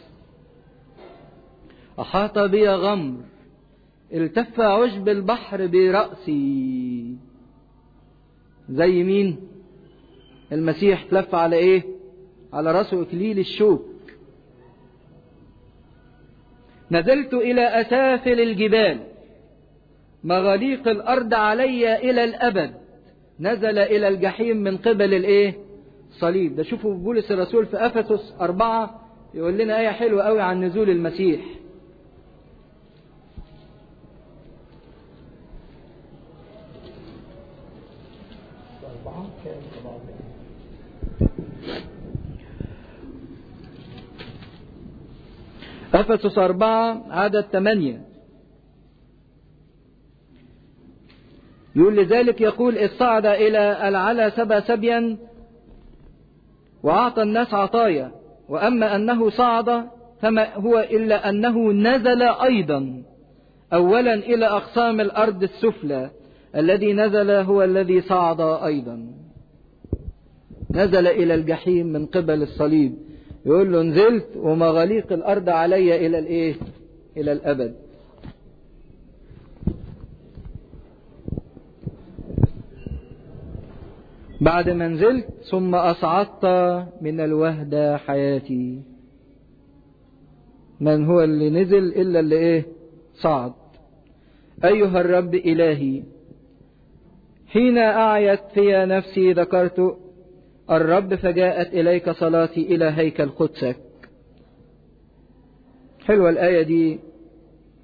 أحاط بي غمر التف عشب البحر برأسي زي مين المسيح تلف على ايه على رأسه إكليل الشوك نزلت إلى أسافل الجبال مغاليق الأرض علي إلى الأبد نزل إلى الجحيم من قبل الإيه صليب ده شوفوا بولس الرسول في أفسس أربعة يقول لنا آية حلوة قوي عن نزول المسيح أفسس أربعة عدد ثمانية يقول لذلك يقول إذ صعد إلى العلا سبا سبيا وأعطى الناس عطايا وأما أنه صعد فما هو إلا أنه نزل أيضا أولا إلى أقسام الأرض السفلى الذي نزل هو الذي صعد أيضا نزل إلى الجحيم من قبل الصليب يقول له نزلت ومغاليق الأرض علي إلى الإيه؟ إلى الأبد. بعد ما نزلت ثم أصعدت من الوهدة حياتي. من هو اللي نزل إلا اللي إيه؟ صعد. أيها الرب إلهي حين أعيت في نفسي ذكرت الرب فجاءت إليك صلاتي إلى هيكل قدسك حلوة الآية دي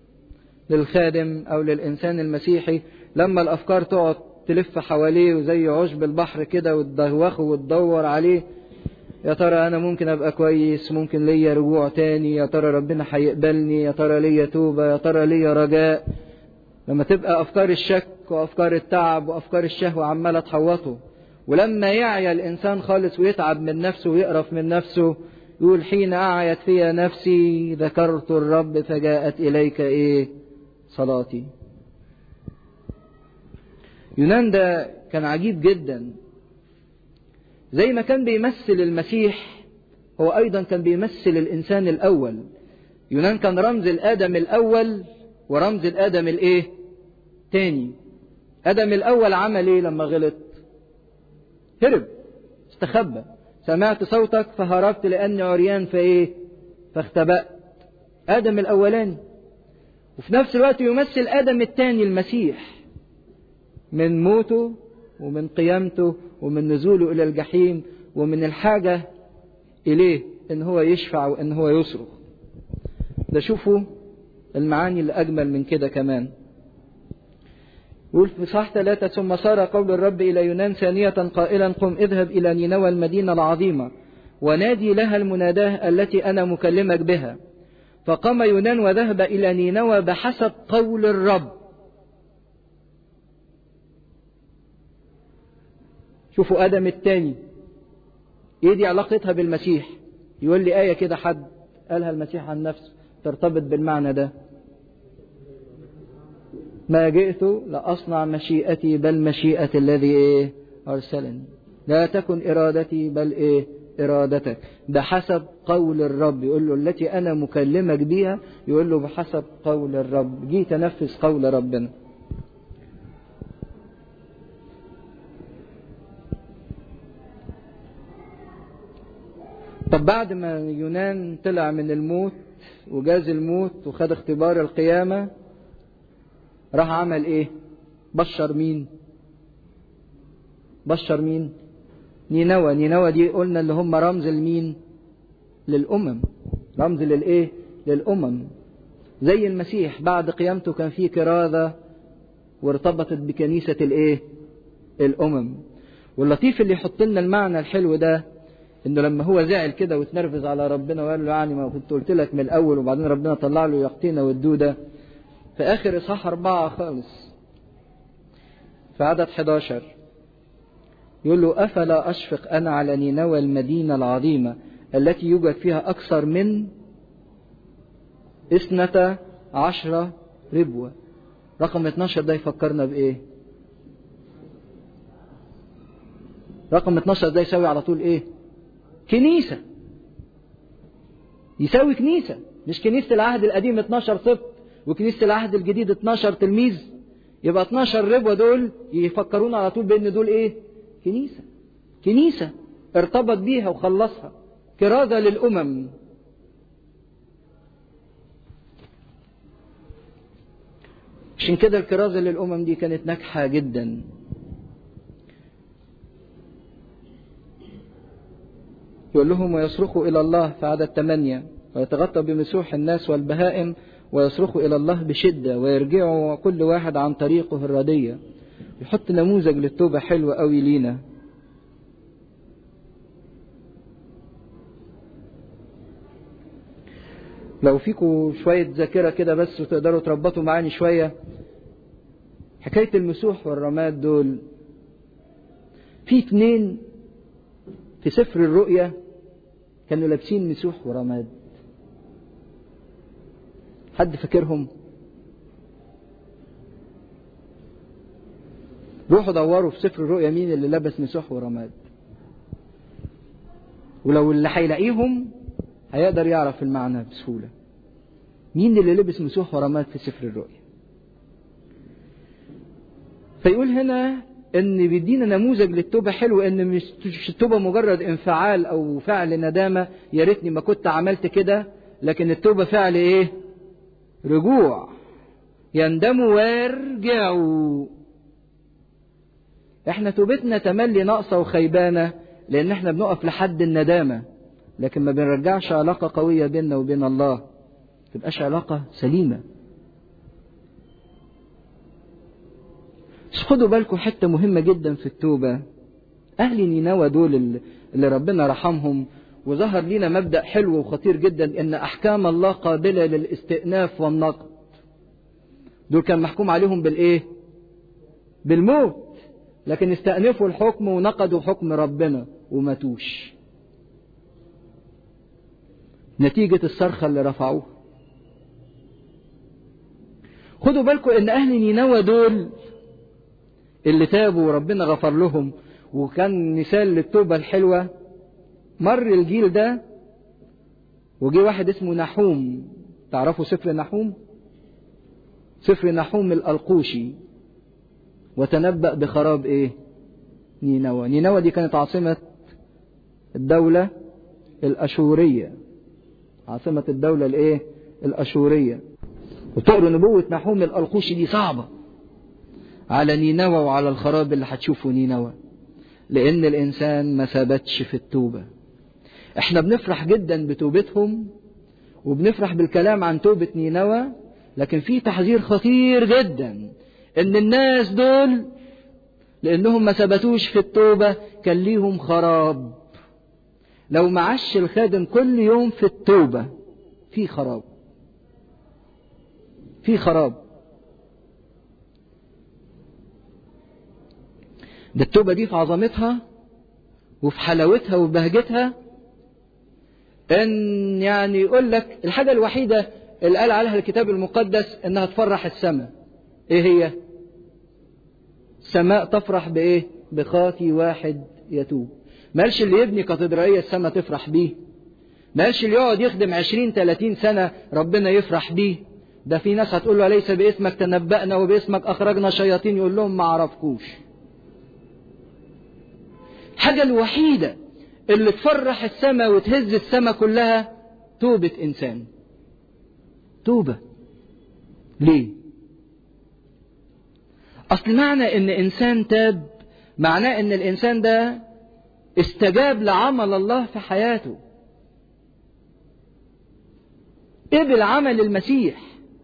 للخادم أو للإنسان المسيحي لما الأفكار تقعد تلف حواليه وزي عشب البحر كده وتدوخه وتدور عليه يا ترى أنا ممكن أبقى كويس ممكن ليا رجوع تاني يا ترى ربنا هيقبلني يا ترى ليا توبة يا ترى ليا رجاء لما تبقى أفكار الشك وأفكار التعب وأفكار الشهوة عمالة تحوطه ولما يعيا الإنسان خالص ويتعب من نفسه ويقرف من نفسه يقول حين أعيت في نفسي ذكرت الرب فجاءت إليك إيه صلاتي يونان ده كان عجيب جدا زي ما كان بيمثل المسيح هو أيضا كان بيمثل الإنسان الأول يونان كان رمز الآدم الأول ورمز الآدم الإيه تاني آدم الأول عمل إيه لما غلط هرب استخبى سمعت صوتك فهربت لأني عريان فإيه فاختبأت آدم الأولاني وفي نفس الوقت يمثل آدم الثاني المسيح من موته ومن قيامته ومن نزوله إلى الجحيم ومن الحاجة إليه إن هو يشفع وإن هو يصرخ ده شوفوا المعاني اللي أجمل من كده كمان يقول في صح ثلاثة ثم صار قول الرب إلى يونان ثانية قائلا قم اذهب إلى نينوى المدينة العظيمة ونادي لها المناداة التي أنا مكلمك بها فقام يونان وذهب إلى نينوى بحسب قول الرب شوفوا آدم الثاني إيه دي علاقتها بالمسيح يقول لي آية كده حد قالها المسيح عن نفسه ترتبط بالمعنى ده ما جئت لأصنع مشيئتي بل مشيئة الذي إيه أرسلني لا تكن إرادتي بل إيه إرادتك بحسب قول الرب يقول له التي أنا مكلمك بيها يقول له بحسب قول الرب جيت أنفذ قول ربنا طب بعد ما يونان طلع من الموت وجاز الموت وخد اختبار القيامة راح عمل ايه بشر مين بشر مين نينوى نينوى دي قلنا اللي هم رمز لمين للأمم رمز للإيه للأمم زي المسيح بعد قيامته كان في كراذة وارتبطت بكنيسة الإيه الأمم واللطيف اللي يحط لنا المعنى الحلو ده انه لما هو زعل كده واتنرفز على ربنا وقال له يعني ما كنت قلت لك من الاول وبعدين ربنا طلع له يقطينه والدوده في اخر اصحاح اربعه خالص في عدد 11 يقول له افلا اشفق انا على نينوى المدينه العظيمه التي يوجد فيها اكثر من اثنتا عشرة ربوة رقم 12 ده يفكرنا بايه رقم 12 ده يساوي على طول ايه كنيسة يساوي كنيسة مش كنيسة العهد القديم 12 سبط وكنيسة العهد الجديد 12 تلميذ يبقى 12 ربوة دول يفكرونا على طول بأن دول إيه؟ كنيسة كنيسة ارتبط بيها وخلصها كرازة للأمم عشان كده الكرازة للأمم دي كانت ناجحة جدا يقول لهم ويصرخوا إلى الله في عدد ثمانية ويتغطى بمسوح الناس والبهائم ويصرخوا إلى الله بشدة ويرجعوا كل واحد عن طريقه الردية يحط نموذج للتوبة حلوة قوي لينا لو فيكم شوية ذاكرة كده بس وتقدروا تربطوا معاني شوية حكاية المسوح والرماد دول في اتنين في سفر الرؤيا كانوا لابسين مسوح ورماد حد فاكرهم روحوا دوروا في سفر الرؤيا مين اللي لبس مسوح ورماد ولو اللي هيلاقيهم هيقدر يعرف المعنى بسهولة مين اللي لبس مسوح ورماد في سفر الرؤيا فيقول هنا ان بيدينا نموذج للتوبه حلو ان مش التوبه مجرد انفعال او فعل ندامه يا ريتني ما كنت عملت كده لكن التوبه فعل ايه رجوع يندموا ويرجعوا احنا توبتنا تملي ناقصه وخيبانه لان احنا بنقف لحد الندامه لكن ما بنرجعش علاقه قويه بيننا وبين الله تبقاش علاقه سليمه بس خدوا بالكم حتة مهمة جدا في التوبة أهل نينوى دول اللي ربنا رحمهم وظهر لنا مبدأ حلو وخطير جدا إن أحكام الله قابلة للاستئناف والنقد دول كان محكوم عليهم بالإيه؟ بالموت لكن استأنفوا الحكم ونقدوا حكم ربنا وماتوش نتيجة الصرخة اللي رفعوها خدوا بالكم ان اهل نينوى دول اللي تابوا وربنا غفر لهم وكان مثال للتوبة الحلوة مر الجيل ده وجي واحد اسمه نحوم تعرفوا سفر نحوم سفر نحوم الألقوشي وتنبأ بخراب ايه نينوى نينوى دي كانت عاصمة الدولة الأشورية عاصمة الدولة الايه الأشورية وتقروا نبوة نحوم الألقوشي دي صعبة على نينوى وعلى الخراب اللي هتشوفه نينوى لأن الإنسان ما ثبتش في التوبة احنا بنفرح جدا بتوبتهم وبنفرح بالكلام عن توبة نينوى لكن في تحذير خطير جدا ان الناس دول لانهم ما ثبتوش في التوبة كان ليهم خراب لو معش الخادم كل يوم في التوبة في خراب في خراب ده التوبة دي في عظمتها وفي حلاوتها وفي بهجتها ان يعني يقول لك الحاجة الوحيدة اللي قال عليها الكتاب المقدس انها تفرح السماء ايه هي السماء تفرح بايه بخاطي واحد يتوب مالش اللي يبني كاتدرائية السماء تفرح بيه مالش اللي يقعد يخدم عشرين تلاتين سنة ربنا يفرح بيه ده في ناس هتقول له ليس باسمك تنبأنا وباسمك أخرجنا شياطين يقول لهم ما عرفكوش الحاجة الوحيدة اللي تفرح السماء وتهز السماء كلها توبة إنسان توبة ليه أصل معنى إن إنسان تاب معناه إن الإنسان ده استجاب لعمل الله في حياته قبل عمل المسيح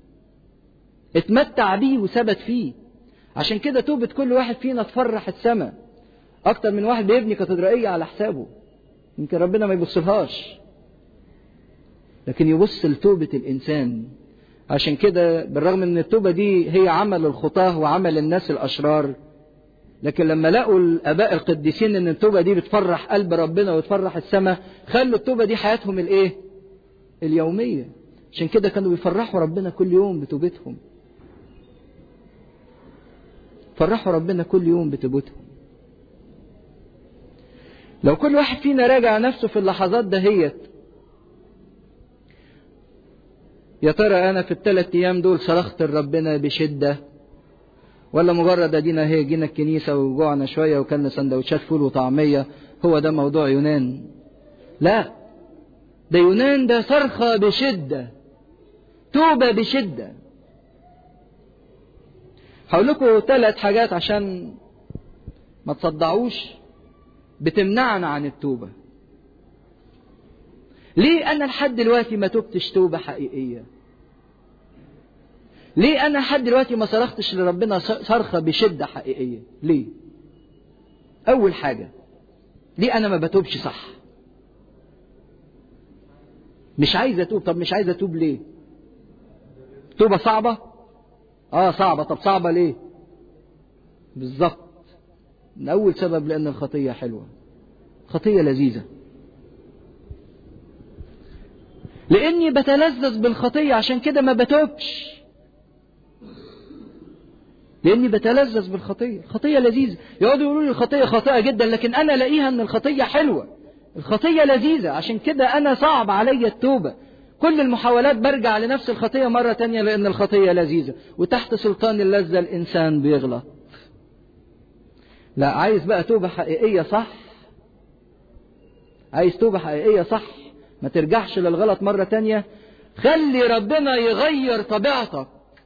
اتمتع بيه وثبت فيه عشان كده توبة كل واحد فينا تفرح السماء أكتر من واحد بيبني كاتدرائية على حسابه يمكن ربنا ما يبصلهاش لكن يبص لتوبة الإنسان عشان كده بالرغم ان التوبة دي هي عمل الخطاه وعمل الناس الأشرار لكن لما لقوا الآباء القديسين ان التوبة دي بتفرح قلب ربنا وتفرح السماء خلوا التوبة دي حياتهم الايه اليومية عشان كده كانوا بيفرحوا ربنا كل يوم بتوبتهم فرحوا ربنا كل يوم بتوبتهم لو كل واحد فينا راجع نفسه في اللحظات دهيت يا ترى انا في الثلاث ايام دول صرخت لربنا بشده ولا مجرد ادينا هي جينا الكنيسه وجوعنا شويه وكلنا سندوتشات فول وطعميه هو ده موضوع يونان لا ده يونان ده صرخه بشده توبه بشده هقول لكم ثلاث حاجات عشان ما تصدعوش بتمنعنا عن التوبه ليه انا لحد دلوقتي ما تبتش توبه حقيقيه ليه انا لحد دلوقتي ما صرختش لربنا صرخه بشده حقيقيه ليه اول حاجه ليه انا ما بتوبش صح مش عايز اتوب طب مش عايز اتوب ليه توبه صعبه اه صعبه طب صعبه ليه بالظبط من اول سبب لان الخطيه حلوه خطيه لذيذه لاني بتلذذ بالخطيه عشان كده ما بتوبش لاني بتلذذ بالخطيه الخطيه لذيذه يقعدوا يقولوا لي الخطيه خاطئه جدا لكن انا الاقيها ان الخطيه حلوه الخطيه لذيذه عشان كده انا صعب عليا التوبه كل المحاولات برجع لنفس الخطيه مره تانية لان الخطيه لذيذه وتحت سلطان اللذه الانسان بيغلط لا عايز بقى توبه حقيقيه صح عايز توبه حقيقيه صح ما ترجعش للغلط مرة تانية خلي ربنا يغير طبيعتك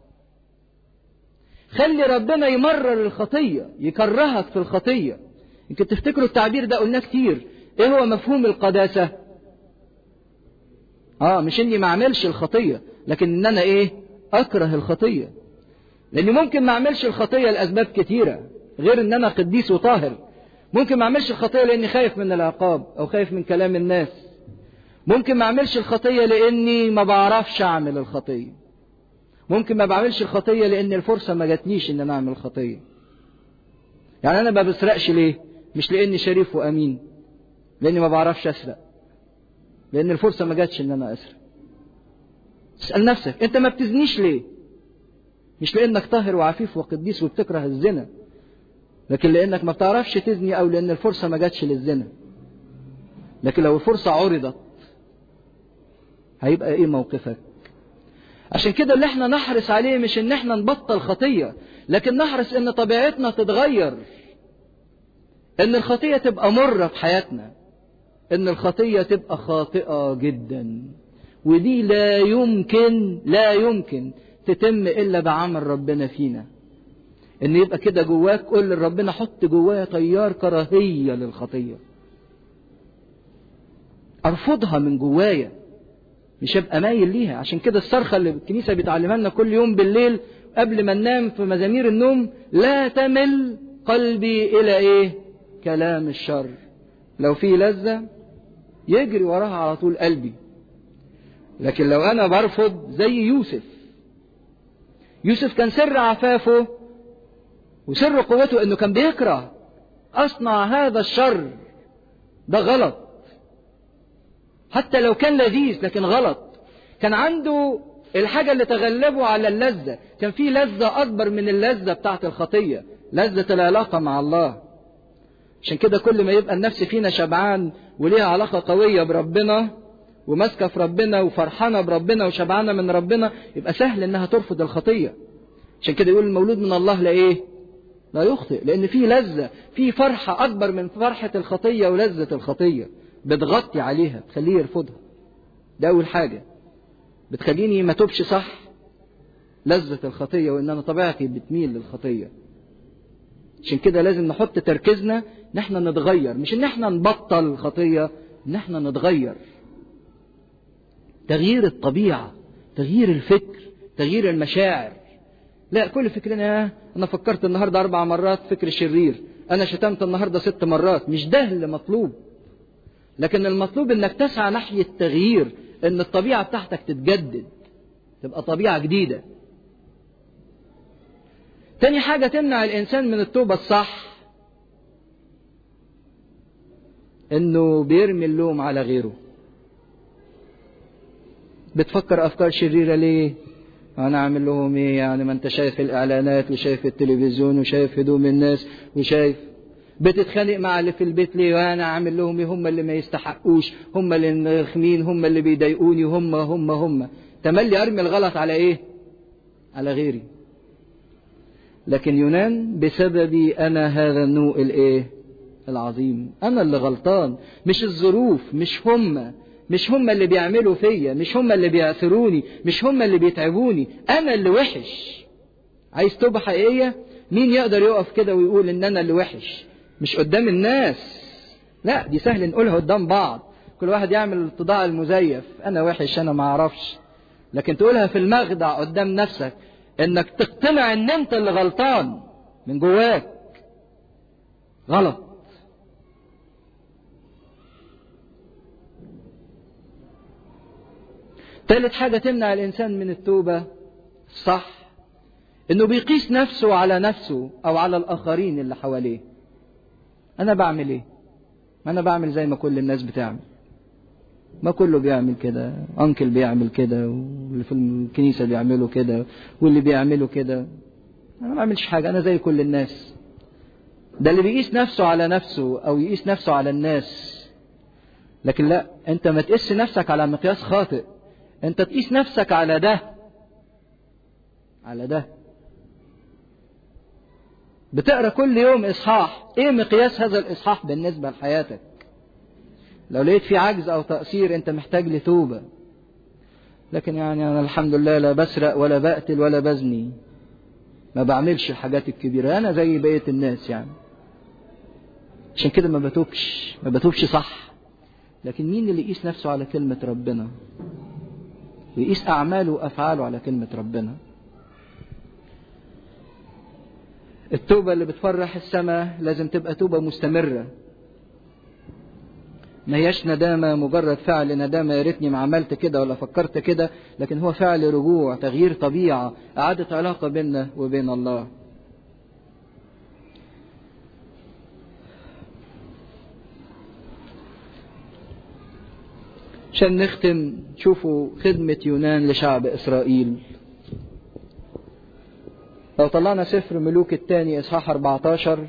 خلي ربنا يمرر الخطية يكرهك في الخطية يمكن تفتكروا التعبير ده قلناه كتير ايه هو مفهوم القداسة اه مش اني ما اعملش الخطية لكن ان انا ايه اكره الخطية لاني ممكن ما اعملش الخطيه لاسباب كتيره غير ان انا قديس وطاهر ممكن ما اعملش الخطيه لاني خايف من العقاب او خايف من كلام الناس ممكن ما اعملش الخطيه لاني ما بعرفش اعمل الخطيه ممكن ما بعملش الخطيه لان الفرصه ما جاتنيش ان انا اعمل الخطيه يعني انا ما بسرقش ليه مش لاني شريف وامين لاني ما بعرفش اسرق لان الفرصه ما جاتش ان انا اسرق اسال نفسك انت ما بتزنيش ليه مش لانك طاهر وعفيف وقديس وبتكره الزنا لكن لانك ما بتعرفش تزني او لان الفرصه ما جاتش للزنا لكن لو الفرصه عرضت هيبقى ايه موقفك عشان كده اللي احنا نحرص عليه مش ان احنا نبطل خطيه لكن نحرص ان طبيعتنا تتغير ان الخطيه تبقى مره في حياتنا ان الخطيه تبقى خاطئه جدا ودي لا يمكن لا يمكن تتم الا بعمل ربنا فينا ان يبقى كده جواك قول لربنا حط جوايا تيار كراهيه للخطيه ارفضها من جوايا مش هبقى مايل ليها عشان كده الصرخه اللي الكنيسه بتعلمها لنا كل يوم بالليل قبل ما ننام في مزامير النوم لا تمل قلبي الى ايه كلام الشر لو في لذه يجري وراها على طول قلبي لكن لو انا برفض زي يوسف يوسف كان سر عفافه وسر قوته انه كان بيكره اصنع هذا الشر ده غلط حتى لو كان لذيذ لكن غلط كان عنده الحاجة اللي تغلبه على اللذة كان في لذة أكبر من اللذة بتاعت الخطية لذة العلاقة مع الله عشان كده كل ما يبقى النفس فينا شبعان وليها علاقة قوية بربنا وماسكة في ربنا وفرحانة بربنا وشبعانة من ربنا يبقى سهل إنها ترفض الخطية عشان كده يقول المولود من الله لا إيه؟ لا يخطئ لأن في لذة في فرحة أكبر من فرحة الخطية ولذة الخطية بتغطي عليها بتخليه يرفضها ده أول حاجة بتخليني ما توبش صح لذة الخطية وإن أنا طبيعتي بتميل للخطية عشان كده لازم نحط تركيزنا إن احنا نتغير مش إن احنا نبطل الخطية إن احنا نتغير تغيير الطبيعة تغيير الفكر تغيير المشاعر لا كل فكرنا أنا فكرت النهاردة أربع مرات فكر شرير أنا شتمت النهاردة ست مرات مش ده اللي مطلوب لكن المطلوب انك تسعى ناحية تغيير ان الطبيعة بتاعتك تتجدد تبقى طبيعة جديدة تاني حاجة تمنع الانسان من التوبة الصح انه بيرمي اللوم على غيره بتفكر افكار شريرة ليه انا اعمل لهم ايه يعني ما انت شايف الاعلانات وشايف التلفزيون وشايف هدوم الناس وشايف بتتخانق مع اللي في البيت ليه وانا عامل لهم ايه هم اللي ما يستحقوش هم اللي رخمين هم اللي بيضايقوني هم هم هم تملي ارمي الغلط على ايه على غيري لكن يونان بسببي انا هذا النوء الايه العظيم انا اللي غلطان مش الظروف مش هم مش هم اللي بيعملوا فيا مش هم اللي بيعثروني مش هم اللي بيتعبوني انا اللي وحش عايز توبه حقيقيه مين يقدر يقف كده ويقول ان انا اللي وحش مش قدام الناس لا دي سهل نقولها قدام بعض كل واحد يعمل الاتضاع المزيف انا وحش انا ما اعرفش لكن تقولها في المخدع قدام نفسك انك تقتنع ان انت اللي غلطان من جواك غلط ثالث حاجة تمنع الإنسان من التوبة الصح إنه بيقيس نفسه على نفسه أو على الآخرين اللي حواليه أنا بعمل إيه؟ ما أنا بعمل زي ما كل الناس بتعمل ما كله بيعمل كده أنكل بيعمل كده واللي في الكنيسة بيعملوا كده واللي بيعملوا كده أنا ما بعملش حاجة أنا زي كل الناس ده اللي بيقيس نفسه على نفسه أو يقيس نفسه على الناس لكن لا أنت ما تقيس نفسك على مقياس خاطئ أنت تقيس نفسك على ده على ده بتقرا كل يوم اصحاح ايه مقياس هذا الاصحاح بالنسبه لحياتك لو لقيت في عجز او تقصير انت محتاج لتوبه لكن يعني انا الحمد لله لا بسرق ولا بقتل ولا بزني ما بعملش الحاجات الكبيره انا زي بقيه الناس يعني عشان كده ما بتوبش ما بتوبش صح لكن مين اللي يقيس نفسه على كلمه ربنا ويقيس اعماله وافعاله على كلمه ربنا التوبة اللي بتفرح السماء لازم تبقى توبة مستمرة ما هياش ندامة مجرد فعل ندامة يا ريتني ما عملت كده ولا فكرت كده لكن هو فعل رجوع تغيير طبيعة إعادة علاقة بيننا وبين الله عشان نختم شوفوا خدمة يونان لشعب إسرائيل لو طلعنا سفر ملوك الثاني إصحاح 14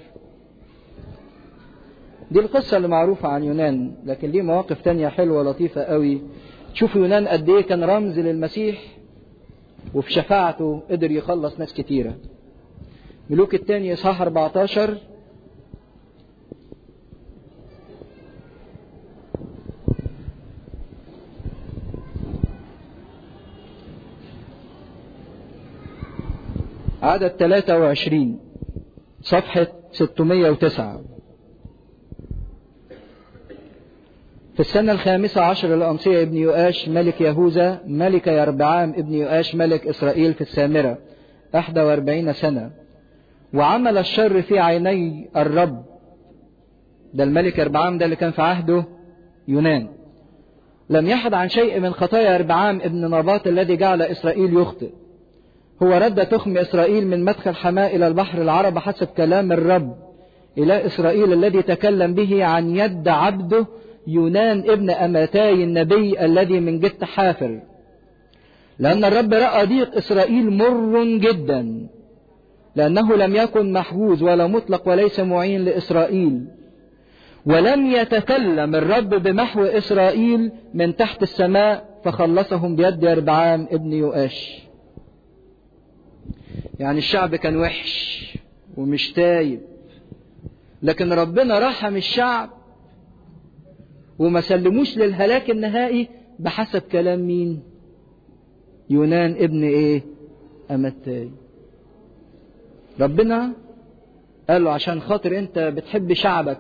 دي القصة اللي معروفة عن يونان لكن ليه مواقف تانية حلوة لطيفة قوي تشوفوا يونان قد ايه كان رمز للمسيح وفي شفاعته قدر يخلص ناس كتيرة ملوك الثاني إصحاح 14 عدد 23 صفحة 609 في السنة الخامسة عشر لأنصية ابن يؤاش ملك يهوذا ملك يربعام ابن يؤاش ملك إسرائيل في السامرة أحدى واربعين سنة وعمل الشر في عيني الرب ده الملك يربعام ده اللي كان في عهده يونان لم يحد عن شيء من خطايا يربعام ابن نباط الذي جعل إسرائيل يخطئ هو رد تخم إسرائيل من مدخل حماة إلى البحر العرب حسب كلام الرب إلى إسرائيل الذي تكلم به عن يد عبده يونان ابن أمتاي النبي الذي من جت حافر لأن الرب رأى ضيق إسرائيل مر جدا لأنه لم يكن محجوز ولا مطلق وليس معين لإسرائيل ولم يتكلم الرب بمحو إسرائيل من تحت السماء فخلصهم بيد يربعام ابن يؤاش يعني الشعب كان وحش ومش تايب لكن ربنا رحم الشعب وما سلموش للهلاك النهائي بحسب كلام مين يونان ابن ايه امتاي ربنا قال له عشان خاطر انت بتحب شعبك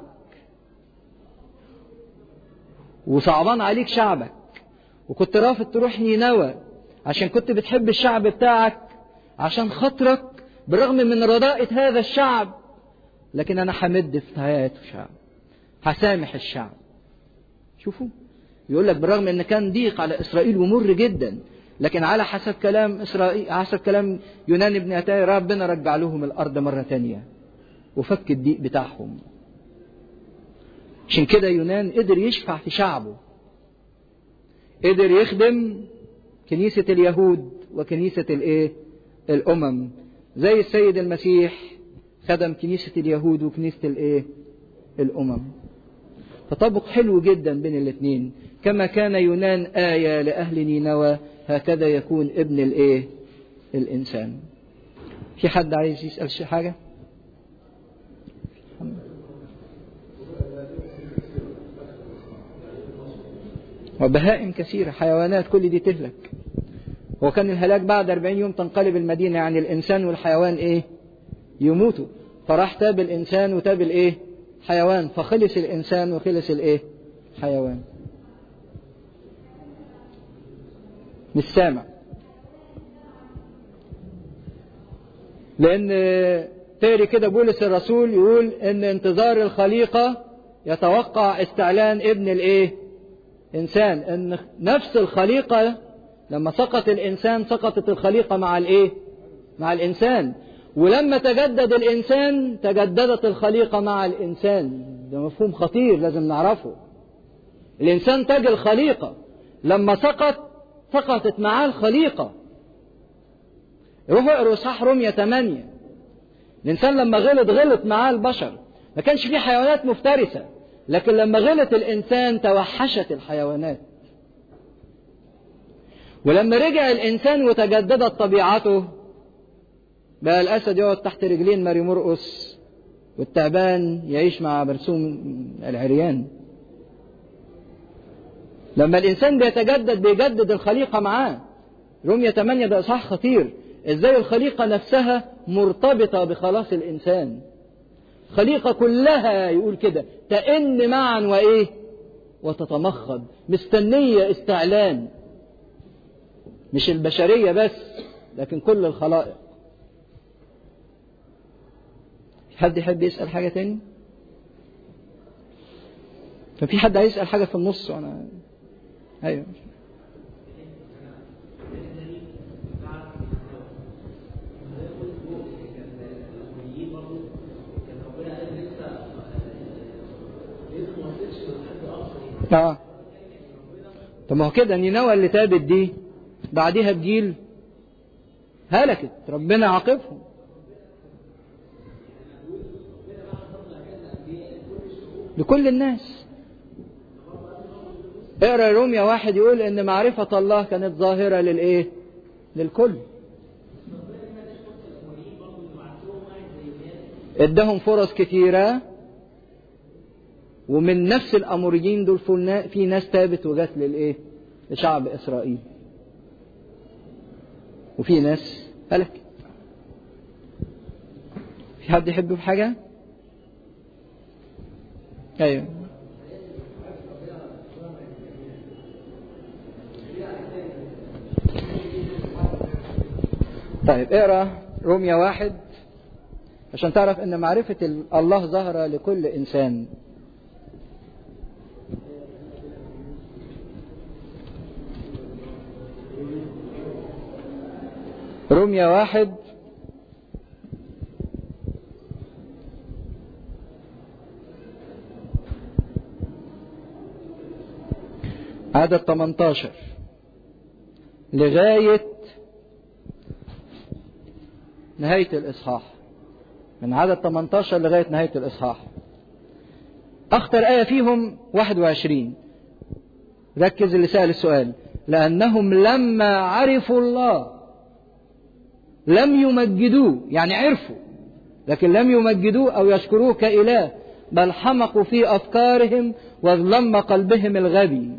وصعبان عليك شعبك وكنت رافض تروح نينوى عشان كنت بتحب الشعب بتاعك عشان خاطرك بالرغم من رداءة هذا الشعب لكن انا همد في حياة الشعب هسامح الشعب شوفوا يقول لك بالرغم ان كان ضيق على اسرائيل ومر جدا لكن على حسب كلام اسرائيل حسب كلام يونان بن اتاي ربنا رجع لهم الارض مره تانية وفك الضيق بتاعهم عشان كده يونان قدر يشفع في شعبه قدر يخدم كنيسة اليهود وكنيسة الايه الامم زي السيد المسيح خدم كنيسة اليهود وكنيسة الايه الامم تطابق حلو جدا بين الاثنين كما كان يونان آية لأهل نينوى هكذا يكون ابن الايه الإنسان في حد عايز يسأل شيء حاجة وبهائم كثيرة حيوانات كل دي تهلك هو كان الهلاك بعد 40 يوم تنقلب المدينة يعني الإنسان والحيوان إيه يموتوا فراح تاب الإنسان وتاب الإيه حيوان فخلص الإنسان وخلص الإيه حيوان مش سامع لأن تاري كده بولس الرسول يقول إن انتظار الخليقة يتوقع استعلان ابن الإيه إنسان إن نفس الخليقة لما سقط الإنسان سقطت الخليقة مع الإيه مع الإنسان ولما تجدد الإنسان تجددت الخليقة مع الإنسان ده مفهوم خطير لازم نعرفه الإنسان تاج الخليقة لما سقط سقطت معاه الخليقة روحوا اقروا صح رمية 8 الإنسان لما غلط غلط معاه البشر ما كانش فيه حيوانات مفترسة لكن لما غلط الإنسان توحشت الحيوانات ولما رجع الإنسان وتجددت طبيعته بقى الأسد يقعد تحت رجلين ماري مرقص والتعبان يعيش مع برسوم العريان لما الإنسان بيتجدد بيجدد الخليقة معاه رمية 8 ده إصحاح خطير إزاي الخليقة نفسها مرتبطة بخلاص الإنسان خليقة كلها يقول كده تئن معا وإيه وتتمخض مستنية استعلان مش البشرية بس لكن كل الخلائق حد يحب يسأل حاجة تاني كان في حد عايز يسأل حاجة في النص وأنا أيوه اه طب ما هو كده نينوى اللي تابت دي بعديها بجيل هلكت ربنا عاقبهم لكل الناس اقرا روميا واحد يقول ان معرفة الله كانت ظاهرة للايه للكل ادهم فرص كثيرة ومن نفس الاموريين دول في ناس تابت وجات للايه لشعب اسرائيل وفي ناس هلك في حد يحب بحاجة ايوه طيب اقرا روميا واحد عشان تعرف ان معرفة الله ظاهرة لكل انسان روميا واحد عدد 18 لغاية نهاية الإصحاح من عدد 18 لغاية نهاية الإصحاح أخطر آية فيهم 21 ركز اللي سأل السؤال لأنهم لما عرفوا الله لم يمجدوه يعني عرفوا لكن لم يمجدوه أو يشكروه كإله بل حمقوا في أفكارهم واظلم قلبهم الغبي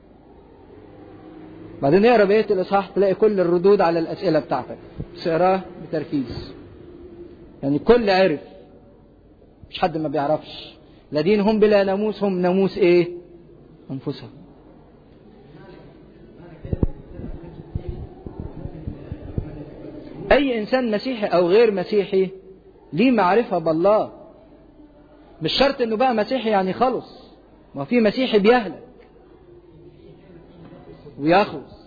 بعدين اقرا بقيه الاصحاح تلاقي كل الردود على الاسئله بتاعتك بس اقراه بتركيز يعني كل عرف مش حد ما بيعرفش لا دين هم بلا ناموس هم ناموس ايه انفسهم اي انسان مسيحي او غير مسيحي ليه معرفه بالله مش شرط انه بقى مسيحي يعني خلص ما في مسيحي بيهلك ويخلص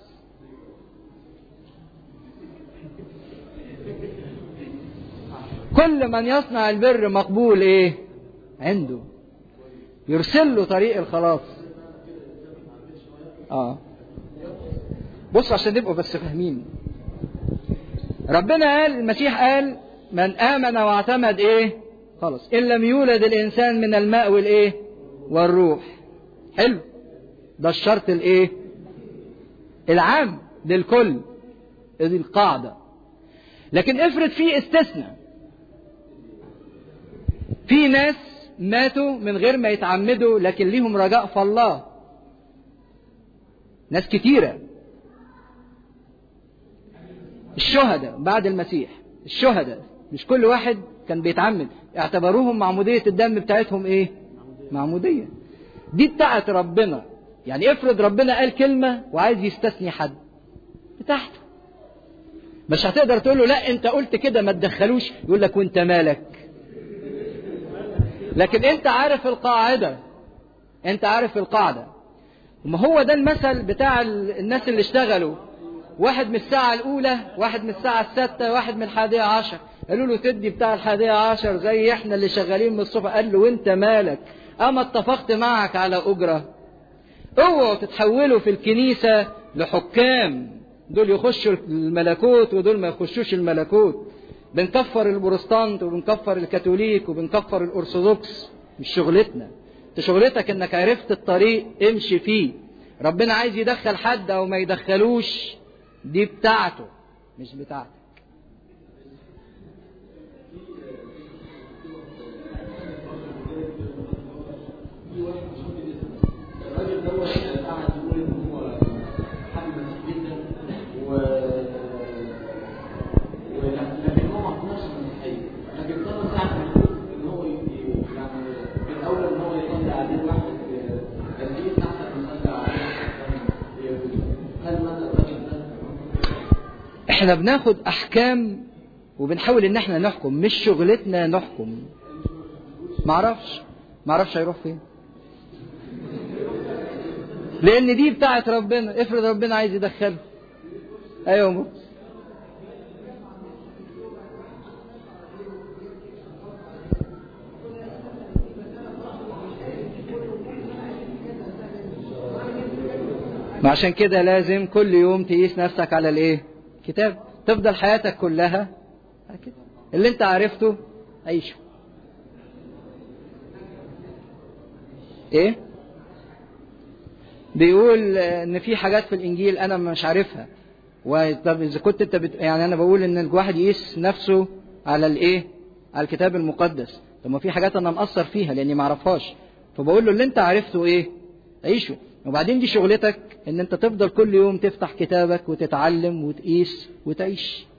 كل من يصنع البر مقبول ايه عنده يرسل له طريق الخلاص اه بص عشان نبقوا بس فاهمين ربنا قال المسيح قال من آمن واعتمد ايه خلاص إن لم يولد الإنسان من الماء والإيه والروح حلو ده الشرط الإيه العام للكل دي القاعدة لكن افرض في استثناء في ناس ماتوا من غير ما يتعمدوا لكن ليهم رجاء في الله ناس كتيرة الشهداء بعد المسيح الشهداء مش كل واحد كان بيتعمد اعتبروهم معمودية الدم بتاعتهم ايه معمودية دي بتاعت ربنا يعني افرض ربنا قال كلمة وعايز يستثني حد بتاعته مش هتقدر تقول له لا انت قلت كده ما تدخلوش يقول لك وانت مالك لكن انت عارف القاعدة انت عارف القاعدة وما هو ده المثل بتاع الناس اللي اشتغلوا واحد من الساعة الأولى واحد من الساعة الستة واحد من الحادية عشر قالوا له تدي بتاع الحادية عشر زي احنا اللي شغالين من الصبح قال له وانت مالك اما اتفقت معك على أجرة اوعوا تتحولوا في الكنيسة لحكام دول يخشوا الملكوت ودول ما يخشوش الملكوت بنكفر البروتستانت وبنكفر الكاثوليك وبنكفر الأرثوذكس مش شغلتنا انت شغلتك انك عرفت الطريق امشي فيه ربنا عايز يدخل حد او ما يدخلوش دي بتاعته مش بتاعتك الراجل دوت قاعد يقول ان هو حابب المسيح جدا و لكن هو ما عندوش مسيحيه لكن ده ساعه المفروض ان هو ي- يعني من الاول ان هو يصلي عليه واحد قديس احسن من يصلي عليه واحد يهودي هل ماذا الراجل ده احنا بناخد احكام وبنحاول ان احنا نحكم مش شغلتنا نحكم معرفش معرفش هيروح فين لان دي بتاعت ربنا افرض ربنا عايز يدخله ايوه مو. ما عشان كده لازم كل يوم تقيس نفسك على الايه كتاب تفضل حياتك كلها كده. اللي انت عرفته عيشه ايه بيقول ان في حاجات في الانجيل انا مش عارفها وطب اذا كنت انت بت... يعني انا بقول ان الواحد يقيس نفسه على الايه على الكتاب المقدس طب ما في حاجات انا مقصر فيها لاني ما اعرفهاش فبقول له اللي انت عرفته ايه عيشه وبعدين دي شغلتك ان انت تفضل كل يوم تفتح كتابك وتتعلم وتقيس وتعيش